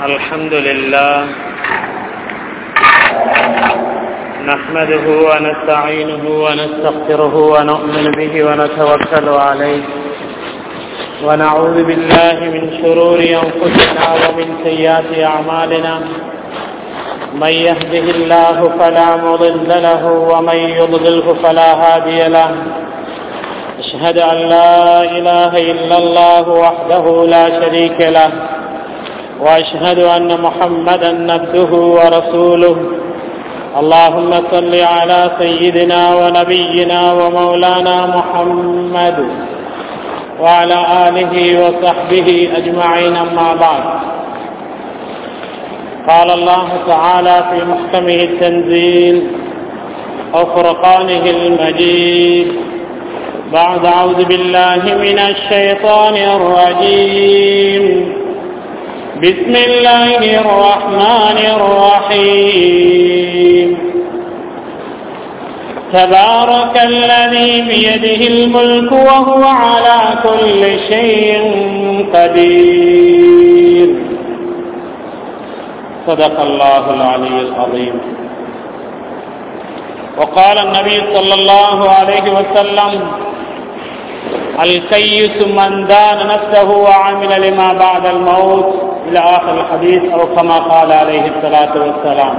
الحمد لله نحمده ونستعينه ونستغفره ونؤمن به ونتوكل عليه ونعوذ بالله من شرور أنفسنا ومن سيئات أعمالنا من يهده الله فلا مضل له ومن يضلله فلا هادي له أشهد أن لا إله إلا الله وحده لا شريك له وأشهد أن محمدا عبده ورسوله اللهم صل على سيدنا ونبينا ومولانا محمد وعلى آله وصحبه أجمعين أما بعد قال الله تعالى في محكمه التنزيل وفرقانه المجيد بعد أعوذ بالله من الشيطان الرجيم بسم الله الرحمن الرحيم تبارك الذي بيده الملك وهو على كل شيء قدير صدق الله العلي العظيم وقال النبي صلى الله عليه وسلم الكيس من دان نفسه وعمل لما بعد الموت إلى آخر الحديث أو كما قال عليه الصلاة والسلام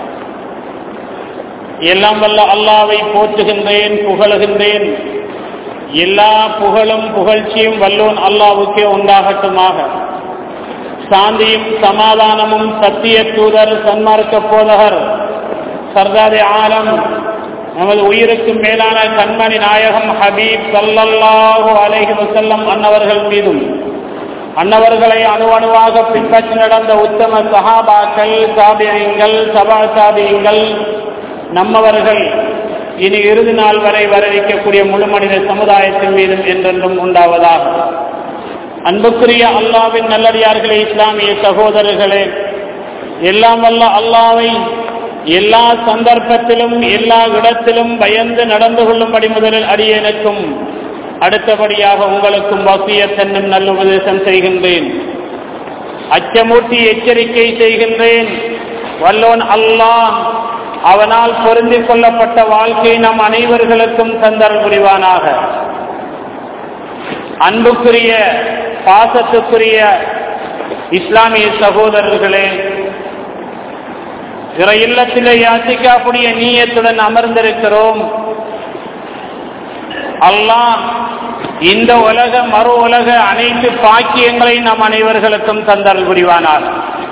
எல்லாம் வல்ல அல்லாவை போற்றுகின்றேன் புகழுகின்றேன் எல்லா புகழும் புகழ்ச்சியும் வல்லோன் அல்லாவுக்கே உண்டாகட்டுமாக சாந்தியும் சமாதானமும் சத்திய தூதர் சன்மார்க்க போதகர் சர்தாரி ஆலம் நமது உயிருக்கும் மேலான கண்மணி நாயகம் ஹபீப் சல்லல்லாஹு அலைஹி வசல்லம் அன்னவர்கள் மீதும் அன்னவர்களை அணுவணுவாக பின்பற்றி நடந்த உத்தம சஹாபாக்கள் சாபியங்கள் சபா சாபியங்கள் நம்மவர்கள் இனி இறுதி நாள் வரை வரவிக்கக்கூடிய முழு மனித சமுதாயத்தின் மீதும் என்றென்றும் உண்டாவதாக அன்புக்குரிய அல்லாவின் நல்லடியார்களே இஸ்லாமிய சகோதரர்களே எல்லாம் வல்ல அல்லாவை எல்லா சந்தர்ப்பத்திலும் எல்லா இடத்திலும் பயந்து நடந்து கொள்ளும்படி முதலில் அடியேனுக்கும் அடுத்தபடியாக உங்களுக்கும் வசியத்தன்னும் நல்ல உபதேசம் செய்கின்றேன் அச்சமூட்டி எச்சரிக்கை செய்கின்றேன் வல்லோன் அல்லாஹ் அவனால் பொருந்திக் கொள்ளப்பட்ட வாழ்க்கை நம் அனைவர்களுக்கும் தந்தர் புரிவானாக அன்புக்குரிய பாசத்துக்குரிய இஸ்லாமிய சகோதரர்களே பிற இல்லத்திலே யாசிக்காக்கூடிய நீயத்துடன் அமர்ந்திருக்கிறோம் அல்லாஹ் இந்த உலக மறு உலக அனைத்து பாக்கியங்களை நம் அனைவர்களுக்கும் தந்தல் புரிவானார்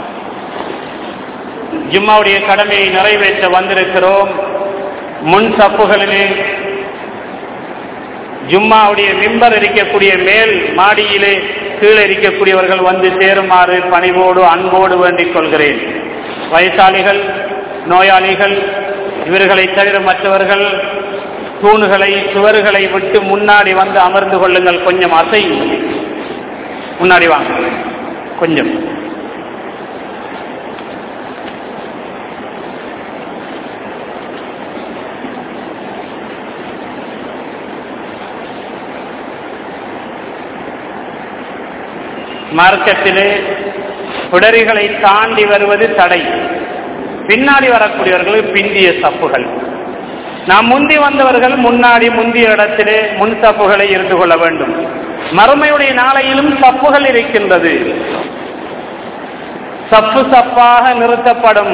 ஜும்மாவுடைய கடமையை நிறைவேற்ற வந்திருக்கிறோம் முன் சப்புகளிலே ஜும்மாவுடைய மிம்பர் இருக்கக்கூடிய மேல் மாடியிலே கீழே இருக்கக்கூடியவர்கள் வந்து சேருமாறு பணிவோடு அன்போடு வேண்டிக் கொள்கிறேன் வயசாளிகள் நோயாளிகள் இவர்களை தவிர மற்றவர்கள் தூணுகளை சுவர்களை விட்டு முன்னாடி வந்து அமர்ந்து கொள்ளுங்கள் கொஞ்சம் அசை முன்னாடி வாங்க கொஞ்சம் மார்க்கத்திலே புடரிகளை தாண்டி வருவது தடை பின்னாடி வரக்கூடியவர்கள் பிந்திய சப்புகள் நாம் முந்தி வந்தவர்கள் முன்னாடி முந்திய இடத்திலே முன் சப்புகளை இருந்து கொள்ள வேண்டும் மறுமையுடைய நாளையிலும் சப்புகள் இருக்கின்றது சப்பு சப்பாக நிறுத்தப்படும்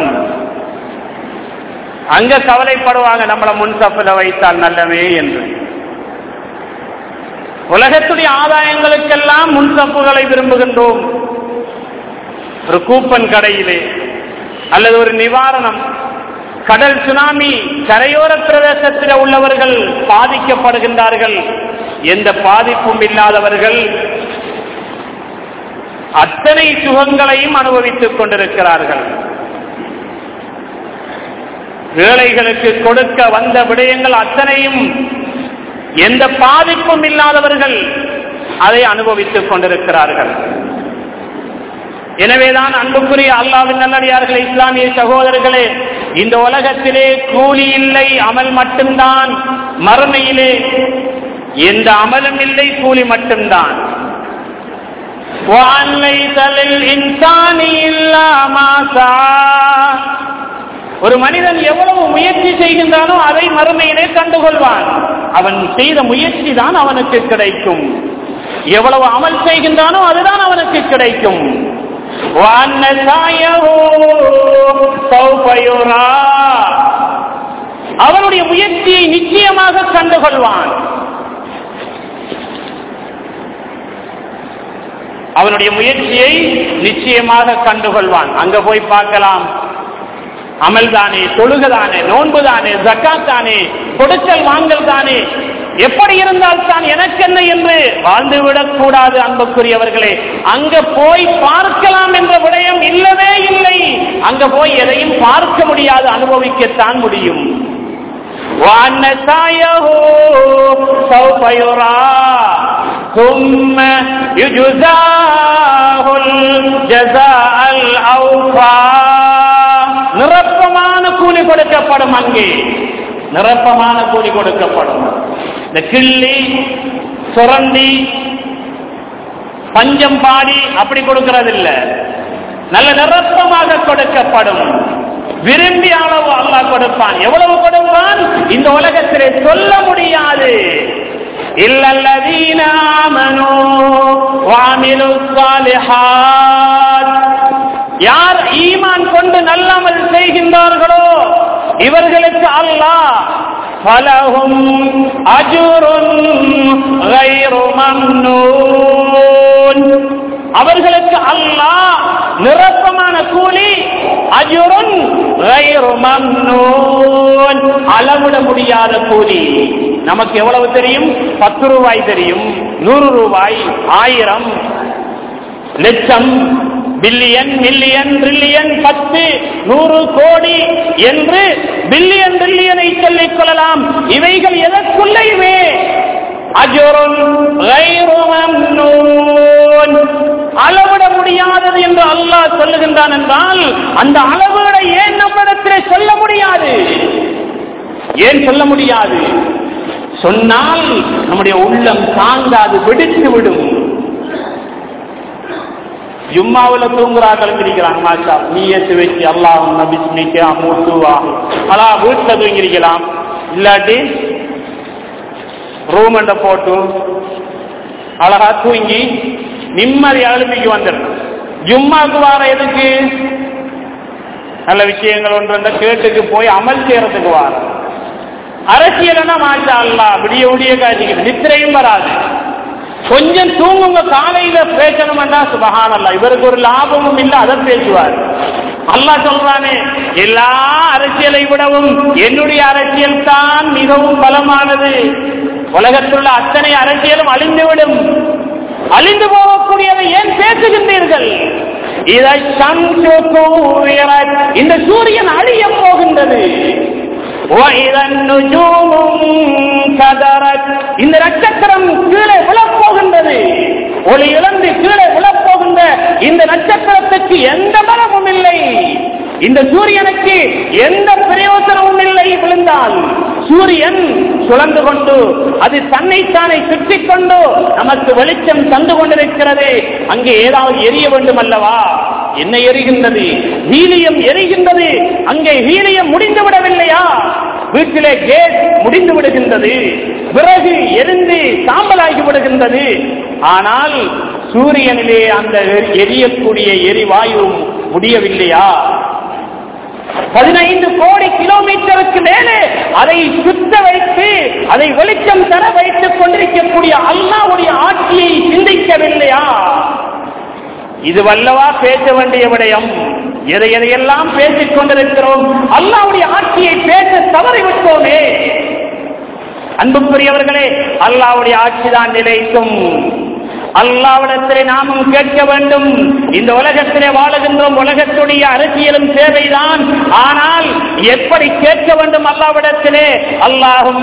அங்க கவலைப்படுவாங்க நம்மளை முன் சப்புல வைத்தால் நல்லவே என்று உலகத்துடைய ஆதாயங்களுக்கெல்லாம் முன்சப்புகளை விரும்புகின்றோம் ஒரு கூப்பன் கடையிலே அல்லது ஒரு நிவாரணம் கடல் சுனாமி கரையோர பிரதேசத்தில் உள்ளவர்கள் பாதிக்கப்படுகின்றார்கள் எந்த பாதிப்பும் இல்லாதவர்கள் அத்தனை சுகங்களையும் அனுபவித்துக் கொண்டிருக்கிறார்கள் ஏழைகளுக்கு கொடுக்க வந்த விடயங்கள் அத்தனையும் எந்த பாதிப்பும் இல்லாதவர்கள் அதை அனுபவித்துக் கொண்டிருக்கிறார்கள் எனவேதான் அன்புக்குரிய அல்லாவின் நல்லடியார்கள் இஸ்லாமிய சகோதரர்களே இந்த உலகத்திலே கூலி இல்லை அமல் மட்டும்தான் மறுமையிலே எந்த அமலும் இல்லை கூலி மட்டும்தான் وأن ليس للإنسان إلا سعى ஒரு மனிதன் எவ்வளவு முயற்சி செய்கின்றானோ அதை மறுமையிலே கண்டுகொள்வான் அவன் செய்த முயற்சி தான் அவனுக்கு கிடைக்கும் எவ்வளவு அமல் செய்கின்றானோ அதுதான் அவனுக்கு கிடைக்கும் وَأَنَّ سَعْيَهُ سَوْفَ يُرَى. அவனுடைய முயற்சியை நிச்சயமாக கண்டுகொள்வான் அவனுடைய முயற்சியை நிச்சயமாக கண்டுகொள்வான் அங்க போய் பார்க்கலாம் அமல் தானே தொழுக தானே நோன்பு தானே ஜக்காத் தானே கொடுக்கல் வாங்கல் தானே எப்படி இருந்தால் தான் எனக்கு என்ன என்று வாழ்ந்துவிடக் கூடாது அன்புக்குரியவர்களே அங்க போய் பார்க்கலாம் என்ற விடயம் இல்லவே இல்லை அங்க போய் எதையும் பார்க்க முடியாது அனுபவிக்கத்தான் முடியும் وأن سعيه سوف يرى ثم يجزاه الجزاء الأوفى நிரப்பமான கூலி கொடுக்கப்படும் அங்கே நிரப்பமான கூலி கொடுக்கப்படும் இந்த கிள்ளி சுரண்டி பஞ்சம் பாடி அப்படி கொடுக்கிறது இல்ல நல்ல நிரப்பமாக கொடுக்கப்படும் விரும்பி அளவு அல்லாஹ் கொடுப்பான் எவ்வளவு கொடுப்பான் இந்த உலகத்திலே சொல்ல முடியாது இல்லல்லதீன ஆமனூ வஅமிலுஸ் ஸாலிஹாத் யார் ஈமான் கொண்டு நல்லமல் செய்கின்றார்களோ இவர்களுக்கு அல்லாஹ் பலகும் அஜுருன் கைரு மம்னூன் அவர்களுக்கு அல்லாஹ் நிரப்பமான கூலி அஜுருன் கைரு மம்னூன் அளவிட முடியாத கூலி நமக்கு எவ்வளவு தெரியும் பத்து ரூபாய் தெரியும் நூறு ரூபாய் ஆயிரம் லட்சம் பில்லியன் மில்லியன் ட்ரில்லியன் பத்து நூறு கோடி என்று பில்லியன் ட்ரில்லியனை சொல்லிக் கொள்ளலாம் இவைகள் எதற்குள்ளேயுமே அஜுருன் கைரு மம்னூன் அளவிட முடியாதது என்று அல்லாஹ் சொல்லுகின்றான் என்றால் அந்த அளவீட ஏன் நம்மிடத்திலே சொல்ல முடியாது ஏன் சொல்ல முடியாது சொன்னால் நம்முடைய உள்ளம் தாங்காது வெடித்து விடும் ஜும்மாவுல தூங்குறாக்கள் இருக்கிறாங்க மாஷா நீயத்து வச்சு அல்லாஹ் நபிஸ்மிக்க மூத்துவா அலா வீட்டுல தூங்கிருக்கலாம் இல்லாட்டி ரூம் என்ற போட்டு அழகா தூங்கி நிம்மதி அழுப்பிக்கு வந்துடணும் ஜும்மாக்கு வார எதுக்கு நல்ல விஷயங்கள் ஒன்று கேட்டுக்கு போய் அமல் செய்யறதுக்கு வார அரசியல்னா மாஷா அல்லா விடிய விடிய காய்ச்சிக்கிட்டு நித்திரையும் வராது கொஞ்சம் தூங்குங்க காலையில பேசணும்னா சுபகானல்லா இவருக்கு ஒரு லாபமும் இல்ல அதை பேசுவார் அல்லாஹ் சொல்றானே எல்லா அரசியலை விடவும் என்னுடைய அரசியல் தான் மிகவும் பலமானது உலகத்துள்ள அத்தனை அரசியலும் அழிந்துவிடும் அழிந்து போகக்கூடியதை ஏன் பேசுகின்றீர்கள் இதை சந்து கூவியர் இந்த சூரியன் அழிய போகின்றது இந்த நட்சத்திரம் கீழே விழப்போகின்றது ஒளி இழந்து கீழே விழப்போகின்ற இந்த நட்சத்திரத்துக்கு எந்த பலமும் இல்லை இந்த சூரியனுக்கு எந்த பிரயோஜனமும் இல்லை விழுந்தால் சூரியன் சுழந்து கொண்டு அது தன்னைத்தானே சுற்றி கொண்டு நமக்கு வெளிச்சம் தந்து கொண்டிருக்கிறது அங்கே ஏதாவது எரிய வேண்டும் அல்லவா என்ன எரிகின்றது ஹீலியம் எரிகின்றது அங்கே ஹீலியம் முடிந்து விடவில்லையா வீட்டிலே கேஸ் முடிந்து விடுகின்றது விறகு எரிந்து சாம்பலாகி விடுகின்றது ஆனால் சூரியனிலே அந்த எரியக்கூடிய எரிவாயு முடியவில்லையா பதினைந்து கோடி கிலோமீட்டருக்கு மேலே அதை சுத்த வைத்து அதை வெளிச்சம் தர வைத்துக் கொண்டிருக்கக்கூடிய அல்லாவுடைய ஆட்சியை சிந்திக்கவில்லையா இது வல்லவா பேச வேண்டிய விடயம் எதை எதையெல்லாம் பேசிக் கொண்டிருக்கிறோம் அல்லாவுடைய ஆட்சியை பேச தவறிவிட்டோமே அன்புக்குரியவர்களே அல்லாவுடைய ஆட்சிதான் நிலைக்கும் அல்லாவிடத்திலே நாமும் கேட்க வேண்டும் இந்த உலகத்திலே வாழுகின்றோம் உலகத்துடைய அரசியலும் தேவைதான் ஆனால் எப்படி கேட்க வேண்டும் அல்லாவிடத்திலே அல்லாஹும்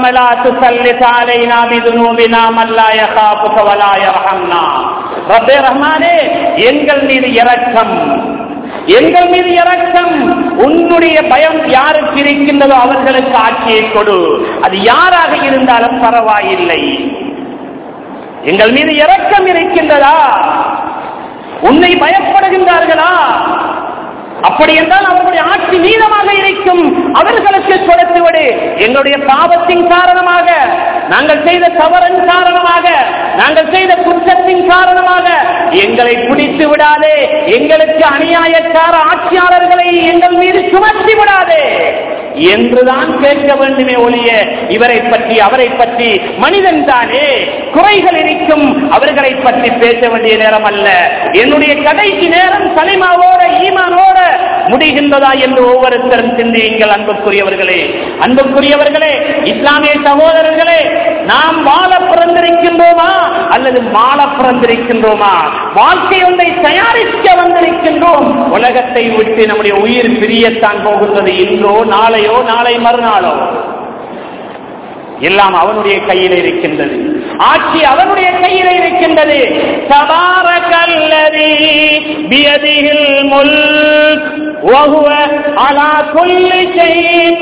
ரப்பே ரஹ்மானே எங்கள் மீது இரக்கம் எங்கள் மீது இரக்கம் உன்னுடைய பயம் யாருக்கு இருக்கின்றதோ அவர்களுக்கு ஆட்சியை கொடு அது யாராக இருந்தாலும் பரவாயில்லை எங்கள் மீது இரக்கம் இருக்கின்றதா உன்னை பயப்படுகின்றார்களா அப்படி அப்படி என்றால் அவர்களுடைய ஆட்சி நீளமாக இருக்கும் அவர்களுக்கு கொடுத்து விடு எங்களுடைய பாவத்தின் காரணமாக நாங்கள் செய்த தவறின் காரணமாக நாங்கள் செய்த குற்றத்தின் காரணமாக எங்களை பிடித்து விடாதே எங்களுக்கு அநியாயக்கார ஆட்சியாளர்களை எங்கள் மீது சுமத்தி விடாதே என்றுதான் கேட்க வேண்டுமே ஒழிய இவரை பற்றி அவரை பற்றி மனிதன் தானே குறைகள் இருக்கும் அவர்களை பற்றி பேச வேண்டிய நேரம் அல்ல என்னுடைய கடைசி நேரம் சலிமாவோட ஈமானோட முடிகின்றதா என்று ஒவ்வொருத்தரும் சிந்தியுங்கள் அன்புக்குரியவர்களே அன்புக்குரியவர்களே இஸ்லாமிய சகோதரர்களே நாம் வாழ பிறந்திருக்கின்றோமா அல்லது மாள பிறந்திருக்கின்றோமா வாழ்க்கை ஒன்றை தயாரிக்க வந்திருக்கின்றோம் உலகத்தை விட்டு நம்முடைய உயிர் பிரியத்தான் போகின்றது இன்றோ நாளையோ நாளை மறுநாளோ எல்லாம் அவனுடைய கையில் இருக்கின்றது ஆட்சி அவனுடைய கையில் இருக்கின்றது தபாரகல்லதி பியதிஹில் முல்க் وهو على كل شيء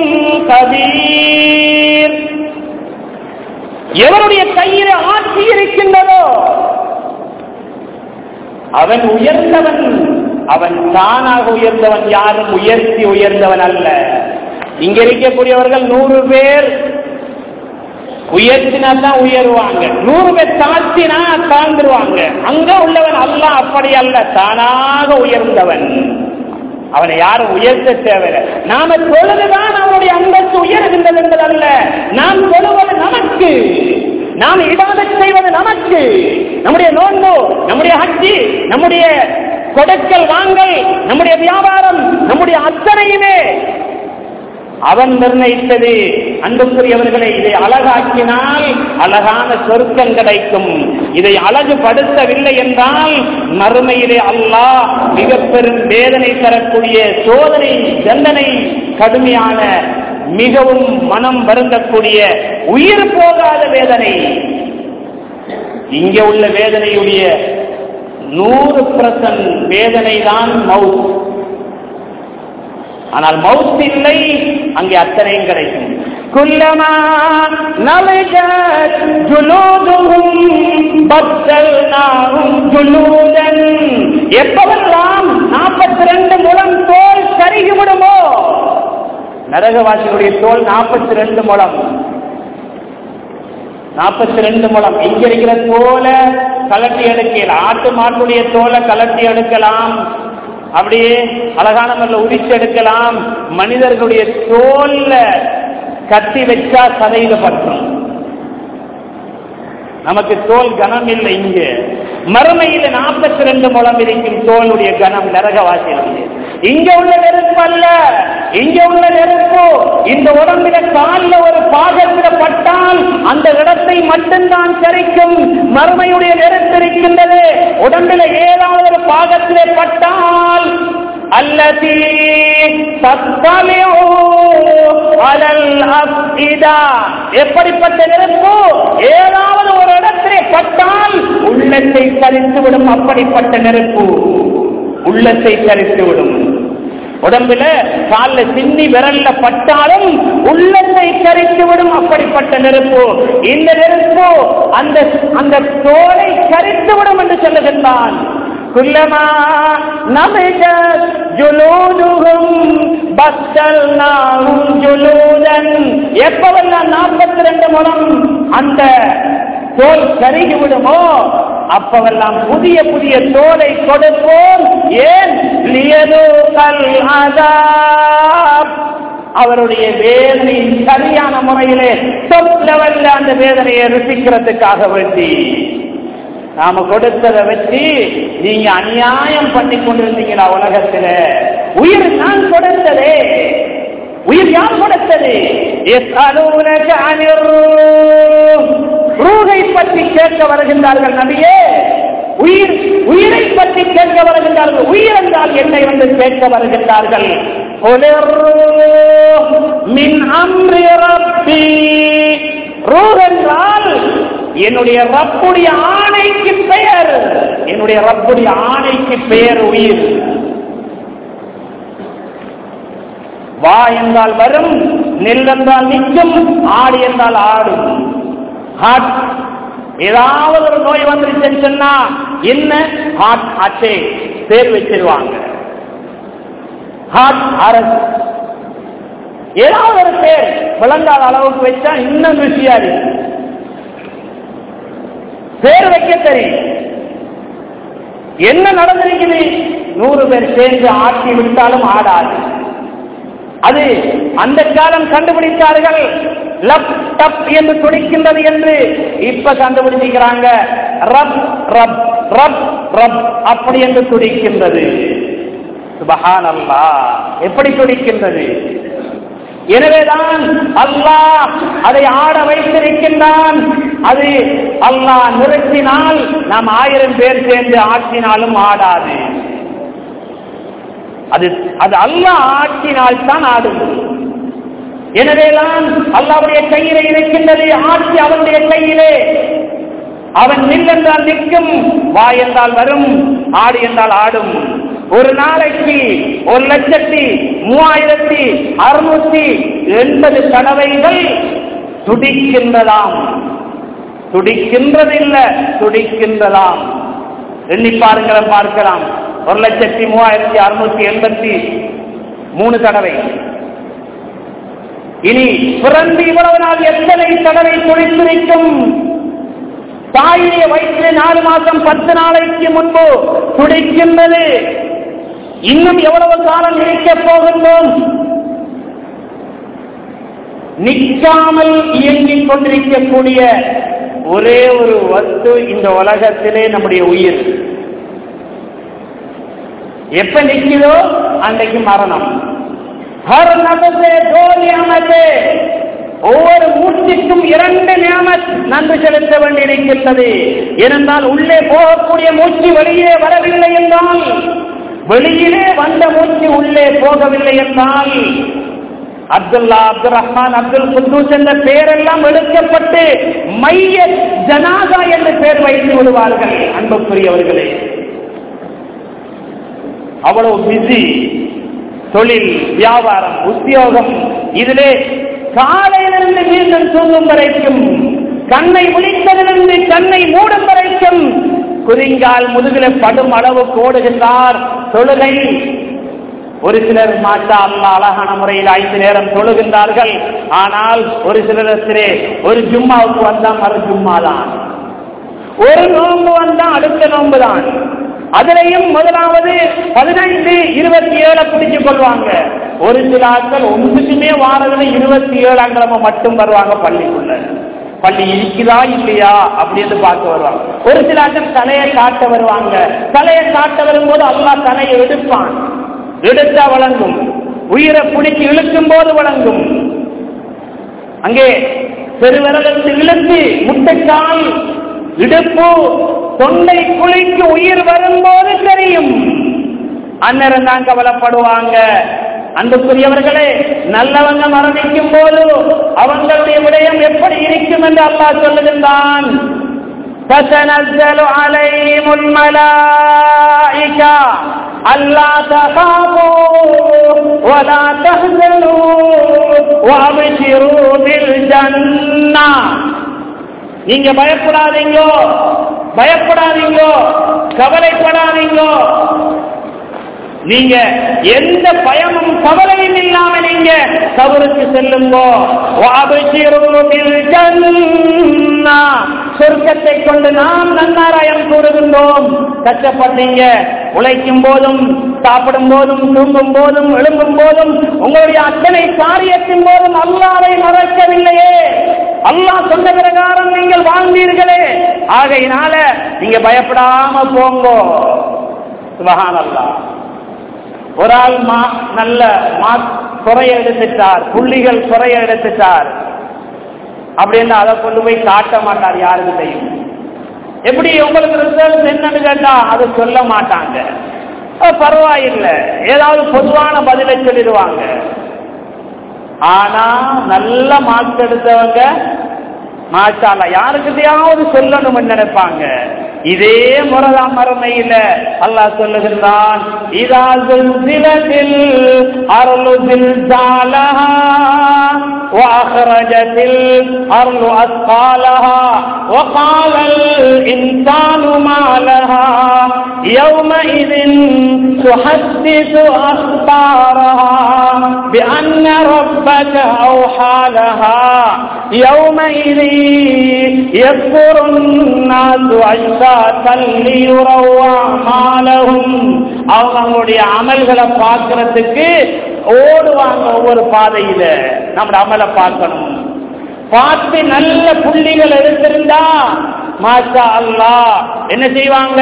قدير எவருடைய கையில் ஆட்சி இருக்கின்றதோ அவன் உயர்ந்தவன் அவன் தானாக உயர்ந்தவன் யாரும் உயர்த்தி உயர்ந்தவன் அல்ல இங்க இருக்கக்கூடியவர்கள் நூறு பேர் உயர்த்தினா தான் உயருவாங்க நூறு பேர் தாழ்த்தினா தாழ்ந்துருவாங்க அங்க உள்ளவன் அல்ல அப்படி அல்ல தானாக உயர்ந்தவன் அவனை யாரும் உயர்த்த தேவையில்லை நாம தொழுதுதான் அவனுடைய அந்தஸ்து உயர்கின்றது என்பது அல்ல நாம் தொழுவது நமக்கு நாம் இடாத செய்வது நமக்கு நம்முடைய நோன்பு நம்முடைய ஹஜ்ஜி நம்முடைய கொடுக்கல் வாங்கல் நம்முடைய வியாபாரம் நம்முடைய அத்தனையுமே அவன் நிர்ணயித்தது அன்புக்குரியவர்களை இதை அழகாக்கினால் அழகான சொருக்கம் கிடைக்கும் இதை அழகுபடுத்தவில்லை என்றால் மறுமையிலே அல்லாஹ் மிக பெரும் வேதனை தரக்கூடிய சோதனை தண்டனை கடுமையான மிகவும் மனம் வருந்தக்கூடிய உயிர் போகாத வேதனை இங்கே உள்ள வேதனையுடைய நூறு பிரசன் வேதனை தான் மவுத் ஆனால் மவுத் இல்லை அங்கே அத்தனையும் கிடைக்கும் குல்லமா நலஜத் ஜுலூதுஹும் பத்தல்நாஹும் ஜுலூதன் எப்பவெல்லாம் நாற்பத்தி ரெண்டு முழம் தோல் கருகி விடுமோ நரகவாசிகளுடைய தோல் நாற்பத்தி ரெண்டு முழம் நாற்பத்தி ரெண்டு முழம் இங்க இருக்கிற தோலை கலட்டி எடுக்கலாம் ஆட்டு மாட்டுடைய தோலை கலட்டி எடுக்கலாம் அப்படியே அழகான முறையில் உரிச்சு எடுக்கலாம் மனிதர்களுடைய தோல்ல கத்தி வச்சா சதையில பற்றும் நமக்கு தோல் கனம் இல்லை இங்க மறுமையில நாற்பத்தி ரெண்டு முழம் இருக்கும் தோலுடைய கனம் நரகவாசிகளுடைய இங்க உள்ள நெருப்பு அல்ல இங்க உள்ள நெருப்பு இந்த உடம்பில காலில் ஒரு பாகத்துல பட்டால் அந்த இடத்தை மட்டும்தான் சரிக்கும் மறுமையுடைய நெருப்பு இருக்கின்றது உடம்பில ஏதாவது ஒரு பாகத்திலே பட்டால் அல்லதி அலல் அஃபிதா எப்படிப்பட்ட நெருப்பு ஏதாவது ஒரு இடத்திலே பட்டால் உள்ளத்தை சரித்து விடும் அப்படிப்பட்ட நெருப்பு உள்ளத்தை சரித்து விடும் உடம்புல கால சின்னி விரல்ல பட்டாலும் உள்ளத்தை கரித்து விடும் அப்படிப்பட்ட நெருப்பு இந்த நெருப்பு அந்த அந்த தோலை கரித்து விடும் என்று சொல்லுகின்றான் குல்லமா நமிஜத் ஜுலூதுஹும் பத்தல்நாஹும் ஜுலூதன் எப்பவெல்லாம் நாற்பத்தி ரெண்டு முழம் அந்த தோல் கருகி விடுமோ அப்பவெல்லாம் புதிய புதிய தோலை கொடுப்போம் ஏன் லியதூகல் அதாப் அவருடைய வேதனை சரியான முறையிலே top level ல அந்த வேதனையை ருசிக்கிறதுக்காக வேண்டி நாம கொடுத்ததை வச்சு நீங்க அநியாயம் பண்ணி கொண்டிருந்தீங்களா உலகத்துல உயிர் நான் கொடுத்ததே உயிர் யார் கொடுத்தது يسألونك عن الروح ரூகை பற்றி கேட்க வருகின்றார்கள் நபியே உயிர் உயிரை பற்றி கேட்க வருகின்றார்கள் உயிர் என்றால் என்னை வந்து கேட்க வருகின்றார்கள் قل الروح من أمر ربي ரூஹ் என்றால் என்னுடைய ரப்புடைய ஆணைக்கு பெயர் என்னுடைய ரப்புடைய ஆணைக்கு பெயர் உயிர் வா என்றால் வரும் நெல் என்றால் நிற்கும் ஆடு என்றால் ஆடும் ஹார்ட் ஏதாவது ஒரு நோய் வந்துருச்சுன்னு சொன்னா என்ன ஹார்ட் அட்டே பேர் வச்சிருவாங்க ஹார்ட் அரசு ஏதாவது ஒரு பேர் விளங்காத அளவுக்கு வச்சா இன்னும் ருசியா இருக்கு பேர் வைக்க தெரியும் என்ன நடந்திருக்குது நூறு பேர் சேர்ந்து ஆட்டி விட்டாலும் ஆடாது அது அந்த காலம் கண்டுபிடித்தார்கள் லப் டப் என்று துடிக்கின்றது என்று இப்ப கண்டுபிடிச்சிக்கிறாங்க ரப் ரப் ரப் ரப் அப்படி என்று துடிக்கின்றது சுபஹான் அல்லா எப்படி துடிக்கின்றது எனவேதான் அல்லாஹ் அதை ஆட வைத்திருக்கின்றான் அது அல்லாஹ் நிறுத்தினால் நாம் ஆயிரம் பேர் சேர்ந்து ஆற்றினாலும் ஆடாது அது அது அல்லாஹ் ஆற்றினால் தான் ஆடும் எனவேதான் அல்லாவுடைய கையிலே இருக்கின்றது ஆட்சி அவனுடைய கையிலே அவன் நில் என்றால் நிற்கும் வா என்றால் வரும் ஆடு என்றால் ஆடும் ஒரு நாளைக்கு ஒரு லட்சத்தி மூவாயிரத்தி அறுநூத்தி எண்பது தடவைகள் துடிக்கின்றதாம் துடிக்கின்றதில்ல துடிக்கின்றதாம் எண்ணி பாருங்கள் பார்க்கலாம் ஒரு லட்சத்தி மூவாயிரத்தி அறுநூத்தி எண்பத்தி மூணு தடவை இனி பிறந்து இவ்வளவு நாள் எத்தனை தடவை துடித்திருக்கும் தாயுடைய வயிற்றிலே நாலு மாசம் பத்து நாளைக்கு முன்பு துடிக்கின்றது இன்னும் எவ்வளவு காலம் இருக்கப் போகின்றோம் நிற்காமல் இயங்கிக் கொண்டிருக்கக்கூடிய ஒரே ஒரு வஸ்து இந்த உலகத்திலே நம்முடைய உயிர் எப்ப நிற்கிறதோ அன்றைக்கு மரணம் ஹர் நபசே தோ நியமத்தே ஒவ்வொரு மூச்சுக்கும் இரண்டு நியமத் நன்றி செலுத்த வேண்டியிருக்கின்றது ஏனென்றால் உள்ளே போகக்கூடிய மூச்சு வெளியே வரவில்லை என்றால் வெளியிலே வந்த மூச்சு உள்ளே போகவில்லை என்றால் அப்துல்லா அப்துல் ரஹ்மான் அப்துல் குத்தூஸ் என்ற பெயரெல்லாம் எடுக்கப்பட்டு மைய ஜனாதா என்று பெயர் வைத்து விடுவார்கள் அன்புக்குரியவர்களே அவ்வளவு பிஸி தொழில் வியாபாரம் உத்தியோகம் இதிலே காலையிலிருந்து மீண்டும் தூங்கும் வரைக்கும் கண்ணை விழித்ததிலிருந்து கண்ணை மூடும் வரைக்கும் குதிங்கால் முதுகில படும் அளவுக்கு ஓடுகின்றார் தொழுகை ஒரு சிலர் மாட்டா அல்லா அழகான முறையில் ஐந்து நேரம் தொழுகின்றார்கள் ஆனால் ஒரு சிலரத்திலே ஒரு ஜும்மாவுக்கு வந்தா மறு ஜும்மா தான் ஒரு நோன்பு வந்தா அடுத்த நோன்பு தான் அதிலையும் முதலாவது பதினைந்து இருபத்தி ஏழு பிடிச்சு கொள்வாங்க ஒரு சில ஆட்கள் ஒன்றுக்குமே வாரதுல இருபத்தி ஏழாம் கிழமை மட்டும் வருவாங்க பள்ளிக்குள்ள பள்ளி இருக்குதா இல்லையா அப்படின்னு பார்க்க வருவாங்க ஒரு சில ஆட்கள் தலையை காட்ட வருவாங்க தலையை காட்ட வரும்போது அல்லா தலையை எடுப்பான் எடுத்தா வழங்கும் உயிரை பிடிச்சி இழுக்கும் போது வழங்கும் அங்கே பெருவிரலத்து இழுத்து முட்டைக்கால் இடுப்பு தொண்டை குழிக்கு உயிர் வரும்போது தெரியும் அந்நேரம் தான் கவலைப்படுவாங்க அன்புக்குரியவர்களே நல்லவங்க மரணிக்கும் போது அவங்களுடைய விடயம் எப்படி இருக்கும் என்று அல்லாஹ் சொல்லுகின்றான் تتنزل عليهم الملائكة ألا تخافوا ولا تحزنوا وأبشروا بالجنة நீங்க பயப்படாதீங்கோ பயப்படாதீங்கோ கவலைப்படாதீங்கோ நீங்க எந்த பயமும் கவலையும் இல்லாம நீங்க கபருக்கு செல்லுங்கோ சொர்க்கத்தை கொண்டு நாம் நன்னாராயம் கூறுகின்றோம் கஷ்டப்பட்டீங்க உழைக்கும் போதும் சாப்பிடும் போதும் தூங்கும் போதும் எழும்பும் போதும் உங்களுடைய அத்தனை காரியத்தின் போதும் அல்லாவை மறக்கவில்லையே அல்லாஹ் சொன்ன பிரகாரம் நீங்கள் வாழ்ந்தீர்களே ஆகையினால நீங்க பயப்படாம போங்கோ சுபஹான் அல்லாஹ் ஒரு ஆள் மா நல்ல மா குறைய எடுத்துட்டார் புள்ளிகள் குறைய எடுத்துட்டார் அப்படின்னு அதை கொண்டு போய் காட்ட மாட்டார் யாருக்கிட்டையும் எப்படி உங்களுக்கு ரிசல்ட் என்னன்னு கேட்டா அதை சொல்ல மாட்டாங்க பரவாயில்லை ஏதாவது பொதுவான பதிலை சொல்லிடுவாங்க ஆனா நல்ல மார்க் எடுத்தவங்க மாச்சால யாருக்கிட்டையாவது சொல்லணும்னு நினைப்பாங்க இதே முறைதான் மறுமையில அல்லாஹ் சொல்லுகின்றான் இதா சிலத்தில் அருளுதில் وأخرجت الأرض أثقالها وقال الإنسان ما لها يومئذ تحدث أخبارها بأن ربك أوحى لها يومئذ يكفر الناس أشتاتا ليروا أعمالهم அவங்களுடைய அமல்களை பார்க்கறதுக்கு ஓடுவாங்க ஒவ்வொரு பாதையில நம்ம அமலை பார்க்கணும் பார்த்து நல்ல புள்ளிகள் எடுத்திருந்தா மாஷா அல்லாஹ் என்ன செய்வாங்க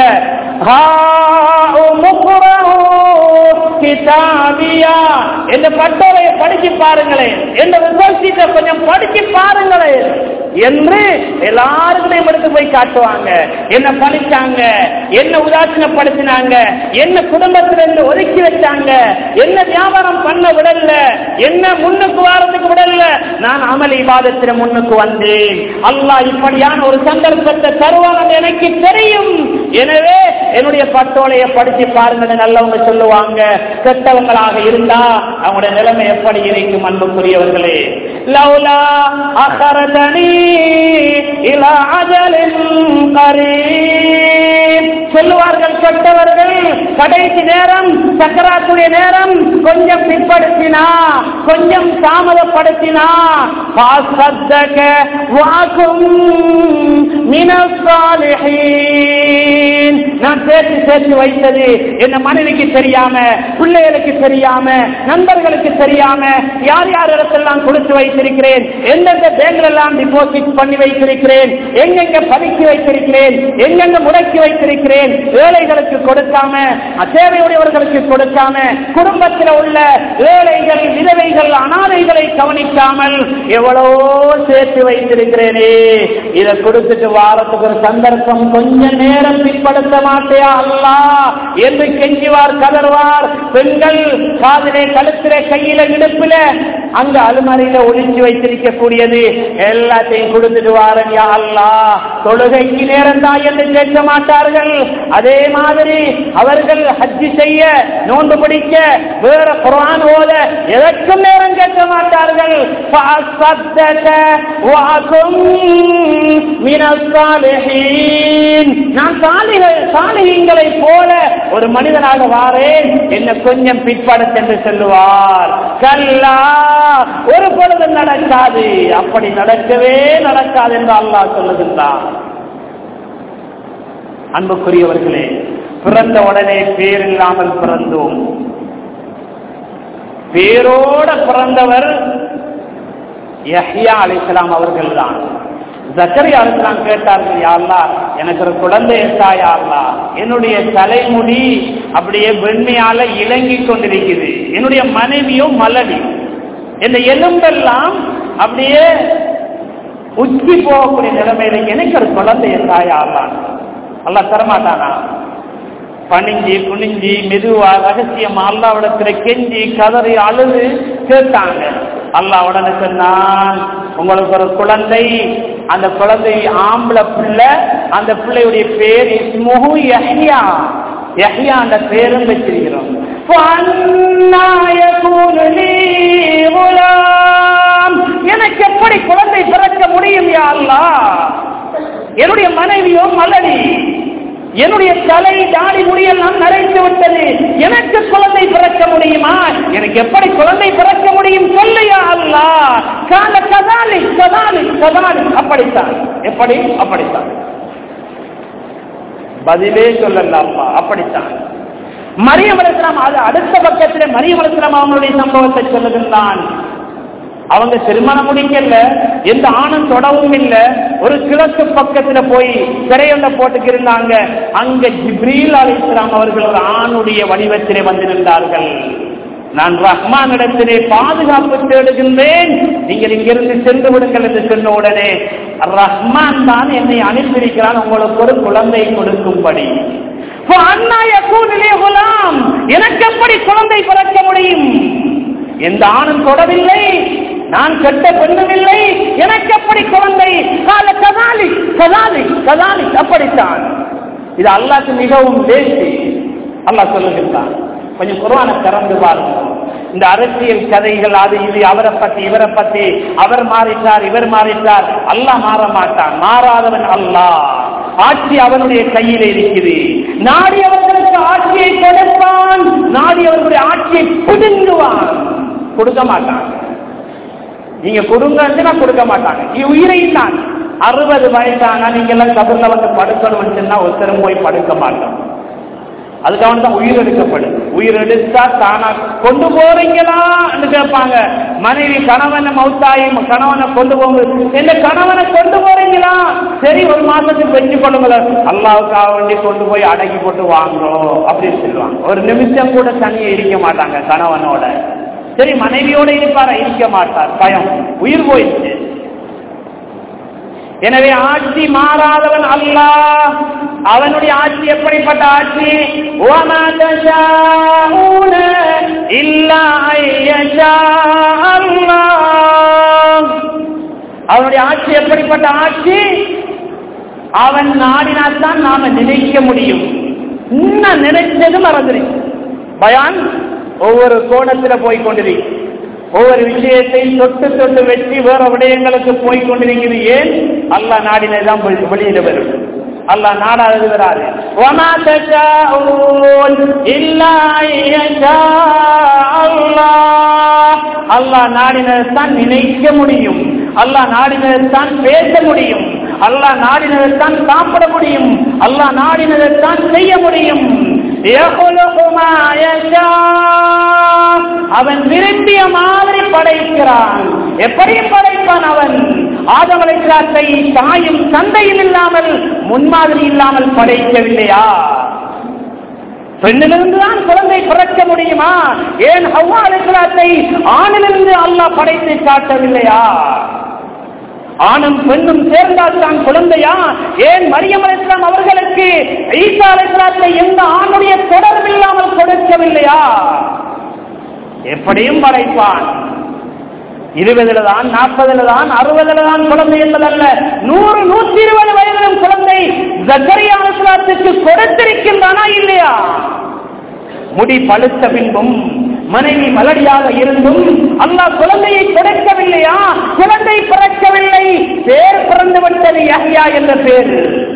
கிதாபியா என்ற பட்டோரையை படிச்சு பாருங்களேன் என்ற ரிசல்ட் கொஞ்சம் படிச்சு பாருங்களேன் என்று எல்லாருக்கிட்டையும் எடுத்து போய் காட்டுவாங்க என்ன படிச்சாங்க என்ன உதாசீனப்படுத்தினாங்க என்ன குடும்பத்திலிருந்து ஒதுக்கி வச்சாங்க என்ன வியாபாரம் பண்ண விடல என்ன முன்னுக்கு வாரத்துக்கு விடல நான் அமல் இபாதத்தில முன்னுக்கு வந்தேன் அல்லாஹ் இப்படியான ஒரு சந்தர்ப்பத்தை தருவான் எனக்கு தெரியும் எனவே என்னுடைய பட்டோலையை படிச்சு பாருங்க நல்லவங்க சொல்லுவாங்க கெட்டவங்களாக இருந்தா அவங்களுடைய நிலைமை எப்படி இருக்கும் அன்புக்குரியவர்களே லவ்லா அகரதனி இலா அஜலின் கரீம் சொல்லுவார்கள் கெட்டவர்கள் கடைசி நேரம் சக்கராத்துடைய நேரம் கொஞ்சம் பிற்படுத்தினா கொஞ்சம் தாமதப்படுத்தினா பாசத்தக வாக்கும் மினசாலிஹீன் நான் சேர்த்து சேர்த்து வைத்தது என்ன மனைவிக்கு தெரியாம பிள்ளைகளுக்கு தெரியாம நண்பர்களுக்கு தெரியாம யார் யார் இடத்தெல்லாம் கொடுத்து வைத்திருக்கிறேன் எந்தெந்த பேங்க்ல எல்லாம் டிபாசிட் பண்ணி வைத்திருக்கிறேன் எங்கெங்க பதுக்கி வைத்திருக்கிறேன் எங்கெங்க முடக்கி வைத்திருக்கிறேன் ஏழைகளுக்கு கொடுக்காம தேவையுடையவர்களுக்கு கொடுக்காம குடும்பத்தில் உள்ள ஏழைகள் விதவைகள் அனாதைகளை கவனிக்காமல் எவ்வளவோ சேர்த்து வைத்திருக்கிறேனே இதை கொடுத்துட்டு வாரத்துக்கு ஒரு சந்தர்ப்பம் கொஞ்ச நேரம் பிற்படுத்த மாட்டேயா அல்லா என்று கெஞ்சுவார் கதறுவார் பெண்கள் காதிலே கழுத்திலே கையில இடுப்பில அங்க அலுமறையில ஒளிச்சு வைத்திருக்க கூடியது எல்லாத்தையும் கொடுத்துட்டு வாரன் யா அல்லா தொழுகைக்கு நேரம் தான் என்று கேட்க மாட்டார்கள் அதே மாதிரி அவர்கள் ஹஜ்ஜி செய்ய நோன்பு பிடிக்க வேற குரான் ஓத எதற்கும் நேரம் கேட்க மாட்டார்கள் நான் சாலிகள் சாலிகளை போல ஒரு மனிதனாக வாரேன் என்ன கொஞ்சம் பிற்படுத்த என்று சொல்லுவார் கல்லா ஒரு பொழுது நடக்காது அப்படி நடக்கவே நடக்காது என்று அல்லாஹ் சொல்லுகின்றான் அன்புக்குரியவர்களே பிறந்த உடனே பேர் இல்லாமல் பிறந்தோம் பேரோட பிறந்தவர் யஹ்யா அலிஸ்லாம் அவர்கள் தான் ஜக்கரி அலிஸ்லாம் கேட்டார்கள் யாருலா எனக்கு ஒரு குழந்தை எட்டா யாருலா என்னுடைய தலைமுடி அப்படியே வெண்மையால இலங்கி கொண்டிருக்குது என்னுடைய மனைவியும் மலடி இந்த எலும்பெல்லாம் அப்படியே உச்சி போகக்கூடிய நிலைமையில எனக்கு ஒரு குழந்தை எட்டா யாருலா அல்ல தரமாட்டானா பணிஞ்சி குனிஞ்சி மெதுவா ரகசியமா அல்லாவிடத்துல கெஞ்சி கதறி அழுது கேட்டாங்க அல்லா உடனே சொன்னான் உங்களுக்கு ஒரு குழந்தை அந்த குழந்தை ஆம்பளை பிள்ளை அந்த பிள்ளையுடைய பேர் இஸ்முஹு யஹ்யா யஹ்யா அந்த பேரும் வச்சிருக்கிறோம் எனக்கு எப்படி குழந்தை பிறக்க முடியும் யா அல்லா என்னுடைய மனைவியோ மலடி என்னுடைய தலை தாடி முடியெல்லாம் நரைத்து விட்டது எனக்கு குழந்தை பிறக்க முடியுமா எனக்கு எப்படி குழந்தை பிறக்க முடியும் சொல்லையா அல்லா கால கதாலி கதாலி கதாலி அப்படித்தான் எப்படி அப்படித்தான் பதிலே சொல்லலாமா அப்படித்தான் மரியம் அலிஸ்லாம் அது அடுத்த பக்கத்தில் மரியம் அலிஸ்லாம் அவங்களுடைய சம்பவத்தை சொல்லுகின்றான் அவங்க திருமணம் முடிக்கல எந்த ஆணும் தொடவும் இல்லை ஒரு கிழக்கு பக்கத்துல போய் சிறையொண்ட போட்டுக்கு இருந்தாங்க அங்க ஜிப்ரீல் அலி இஸ்லாம் அவர்கள் ஒரு ஆணுடைய வடிவத்திலே வந்து நின்றார்கள் நான் ரஹ்மான் இடத்திலே பாதுகாப்பு தேடுகின்றேன் நீங்கள் இங்கிருந்து சென்று விடுங்கள் என்று சொன்ன உடனே ரஹ்மான் தான் என்னை அனுப்பியிருக்கிறான் உங்களுக்கு ஒரு குழந்தை கொடுக்கும்படி எனக்கு எப்படி குழந்தை பிறக்க முடியும் எந்த ஆணும் தொடவில்லை நான் கெட்ட பெண்ணுமில்லை எனக்கு எப்படி குழந்தை கால கதாலி கதாலி கதாலி அப்படித்தான் இது அல்லாக்கு மிகவும் வேசி அல்லாஹ் சொல்லுகின்றான் கொஞ்சம் குரானை திறந்து பாருங்க இந்த அரசியல் கதைகள் அது இது அவரை பத்தி இவரை பத்தி அவர் மாறிட்டார் இவர் மாறிட்டார் அல்லாஹ் மாற மாட்டான் மாறாதவன் அல்லாஹ் ஆட்சி அவனுடைய கையில் இருக்குது நாடியவர்களுக்கு ஆட்சியை கொடுப்பான் நாடியவர்களுடைய ஆட்சியை பிடுங்குவான் கொடுக்க மாட்டான் நீங்க கொடுங்கன்னு நான் கொடுக்க மாட்டாங்க நீ உயிரை தான் அறுபது வயசானா நீங்க எல்லாம் கபர்ல வந்து படுக்கணும்னு சொன்னா ஒருத்தரும் போய் படுக்க மாட்டோம் அதுக்காக தான் உயிர் எடுக்கப்படும் உயிர் எடுத்தா தானா கொண்டு போறீங்களான்னு கேட்பாங்க மனைவி கணவனை மௌத்தாயி கணவனை கொண்டு போகும்போது என்ன கணவனை கொண்டு போறீங்களா சரி ஒரு மாசத்துக்கு வச்சு கொள்ளுங்கள அல்லாவுக்காக வேண்டி கொண்டு போய் அடக்கி போட்டு வாங்கணும் அப்படின்னு சொல்லுவாங்க ஒரு நிமிஷம் கூட தனியே இருக்க மாட்டாங்க கணவனோட சரி மனைவியோட இருப்பாரா இருக்க மாட்டார் பயம் உயிர் போயிடுச்சு எனவே ஆட்சி மாறாதவன் அல்லாஹ் அவனுடைய ஆட்சி எப்படிப்பட்ட ஆட்சி وَمَا تَشَاءُونَ إِلَّا أَن يَشَاءَ اللَّهُ அவனுடைய ஆட்சி எப்படிப்பட்ட ஆட்சி அவன் நாடினால்தான் நாம நினைக்க முடியும் இன்னும் நினைச்சது மறந்துருக்கு பயான் ஒவ்வொரு கோணத்துல போய் கொண்டிருக்கு ஒவ்வொரு விஷயத்தையும் தொட்டு தொட்டு வெற்றி வேற விடயங்களுக்கு போய் கொண்டிருக்கிறது ஏன் அல்லா நாடினதான் வெளியில வரும் அல்லா நாடாதது வராது وَمَا تَشَاءُونَ إِلَّا أَن يَشَاءَ اللَّهُ அல்லாஹ் நாடினதான் நினைக்க முடியும் அல்லாஹ் நாடினதான் பேச முடியும் அல்லாஹ் நாடினதான் சாப்பிட முடியும் அல்லாஹ் நாடினதான் செய்ய முடியும் يَخْلُقُ مَا يَشَاءُ அவன் விரும்பிய மாதிரி படைக்கிறான் எப்படி படைப்பான் அவன் ஆதம் அலைக்கிறாத்தை தாயும் தந்தையும் இல்லாமல் முன்மாதிரி இல்லாமல் படைக்கவில்லையா பெண்ணிலிருந்து தான் குழந்தை பிறக்க முடியுமா ஏன் ஹவ்வா அலைக்கிறாத்தை ஆணிலிருந்து அல்லாஹ் படைத்து காட்டவில்லையா ஆணும் பெண்ணும் சேர்ந்தால் தான் குழந்தையா ஏன் மரியம் அலிஸ்லாம் அவர்களுக்கு ஈசா அலிஸ்லாத்தை எந்த ஆணுடைய தொடர்பு இல்லாமல் கொடுக்கவில்லையா எப்படியும் படைப்பான் இருபதுல தான் நாற்பதுல தான் அறுபதுல தான் குழந்தை என்பதல்ல நூறு நூத்தி இருபது வயதிலும் குழந்தை ஜக்கரியா அலிஸ்லாத்துக்கு கொடுத்திருக்கின்றானா இல்லையா முடி பழுத்த பின்பும் மனைவி மலடியாக இருந்தும் அல்லாஹ் குழந்தையை கொடுக்கவில்லையா குழந்தை பிறக்கவில்லை பேர் பிறந்து விட்டது யஹ்யா என்ற பேர்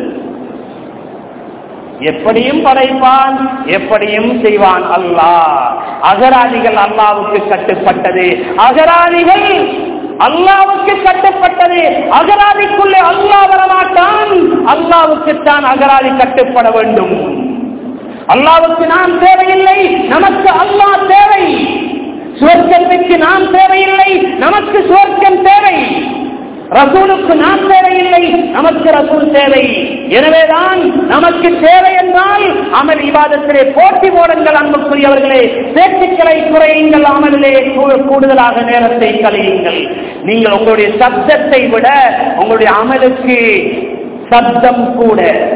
எப்படியும் படைப்பான் எப்படியும் செய்வான் அல்லாஹ் அகராதிகள் அல்லாவுக்கு கட்டுப்பட்டது அகராதிகள் அல்லாவுக்கு கட்டுப்பட்டது அகராதிக்குள்ளே அல்லாஹ் வரமாட்டான் அல்லாவுக்குத்தான் அகராதி கட்டுப்பட வேண்டும் அல்லாவுக்கு நாம் தேவையில்லை நமக்கு அல்லாஹ் தேவை சுவர்க்கத்துக்கு நாம் தேவையில்லை நமக்கு சுவர்க்கம் தேவை ரசூலுக்கு நாம் தேவையில்லை நமக்கு ரசூல் தேவை எனவேதான் நமக்கு தேவை என்றால் அமல் இவாதத்திலே போட்டி போடுங்கள் அன்புக்குரியவர்களே பேச்சுக்களை குறையுங்கள் அமலிலே கூ- கூடுதலாக நேரத்தை கழியுங்கள் நீங்கள் உங்களுடைய சப்தத்தை விட உங்களுடைய அமலுக்கு சப்தம் கூட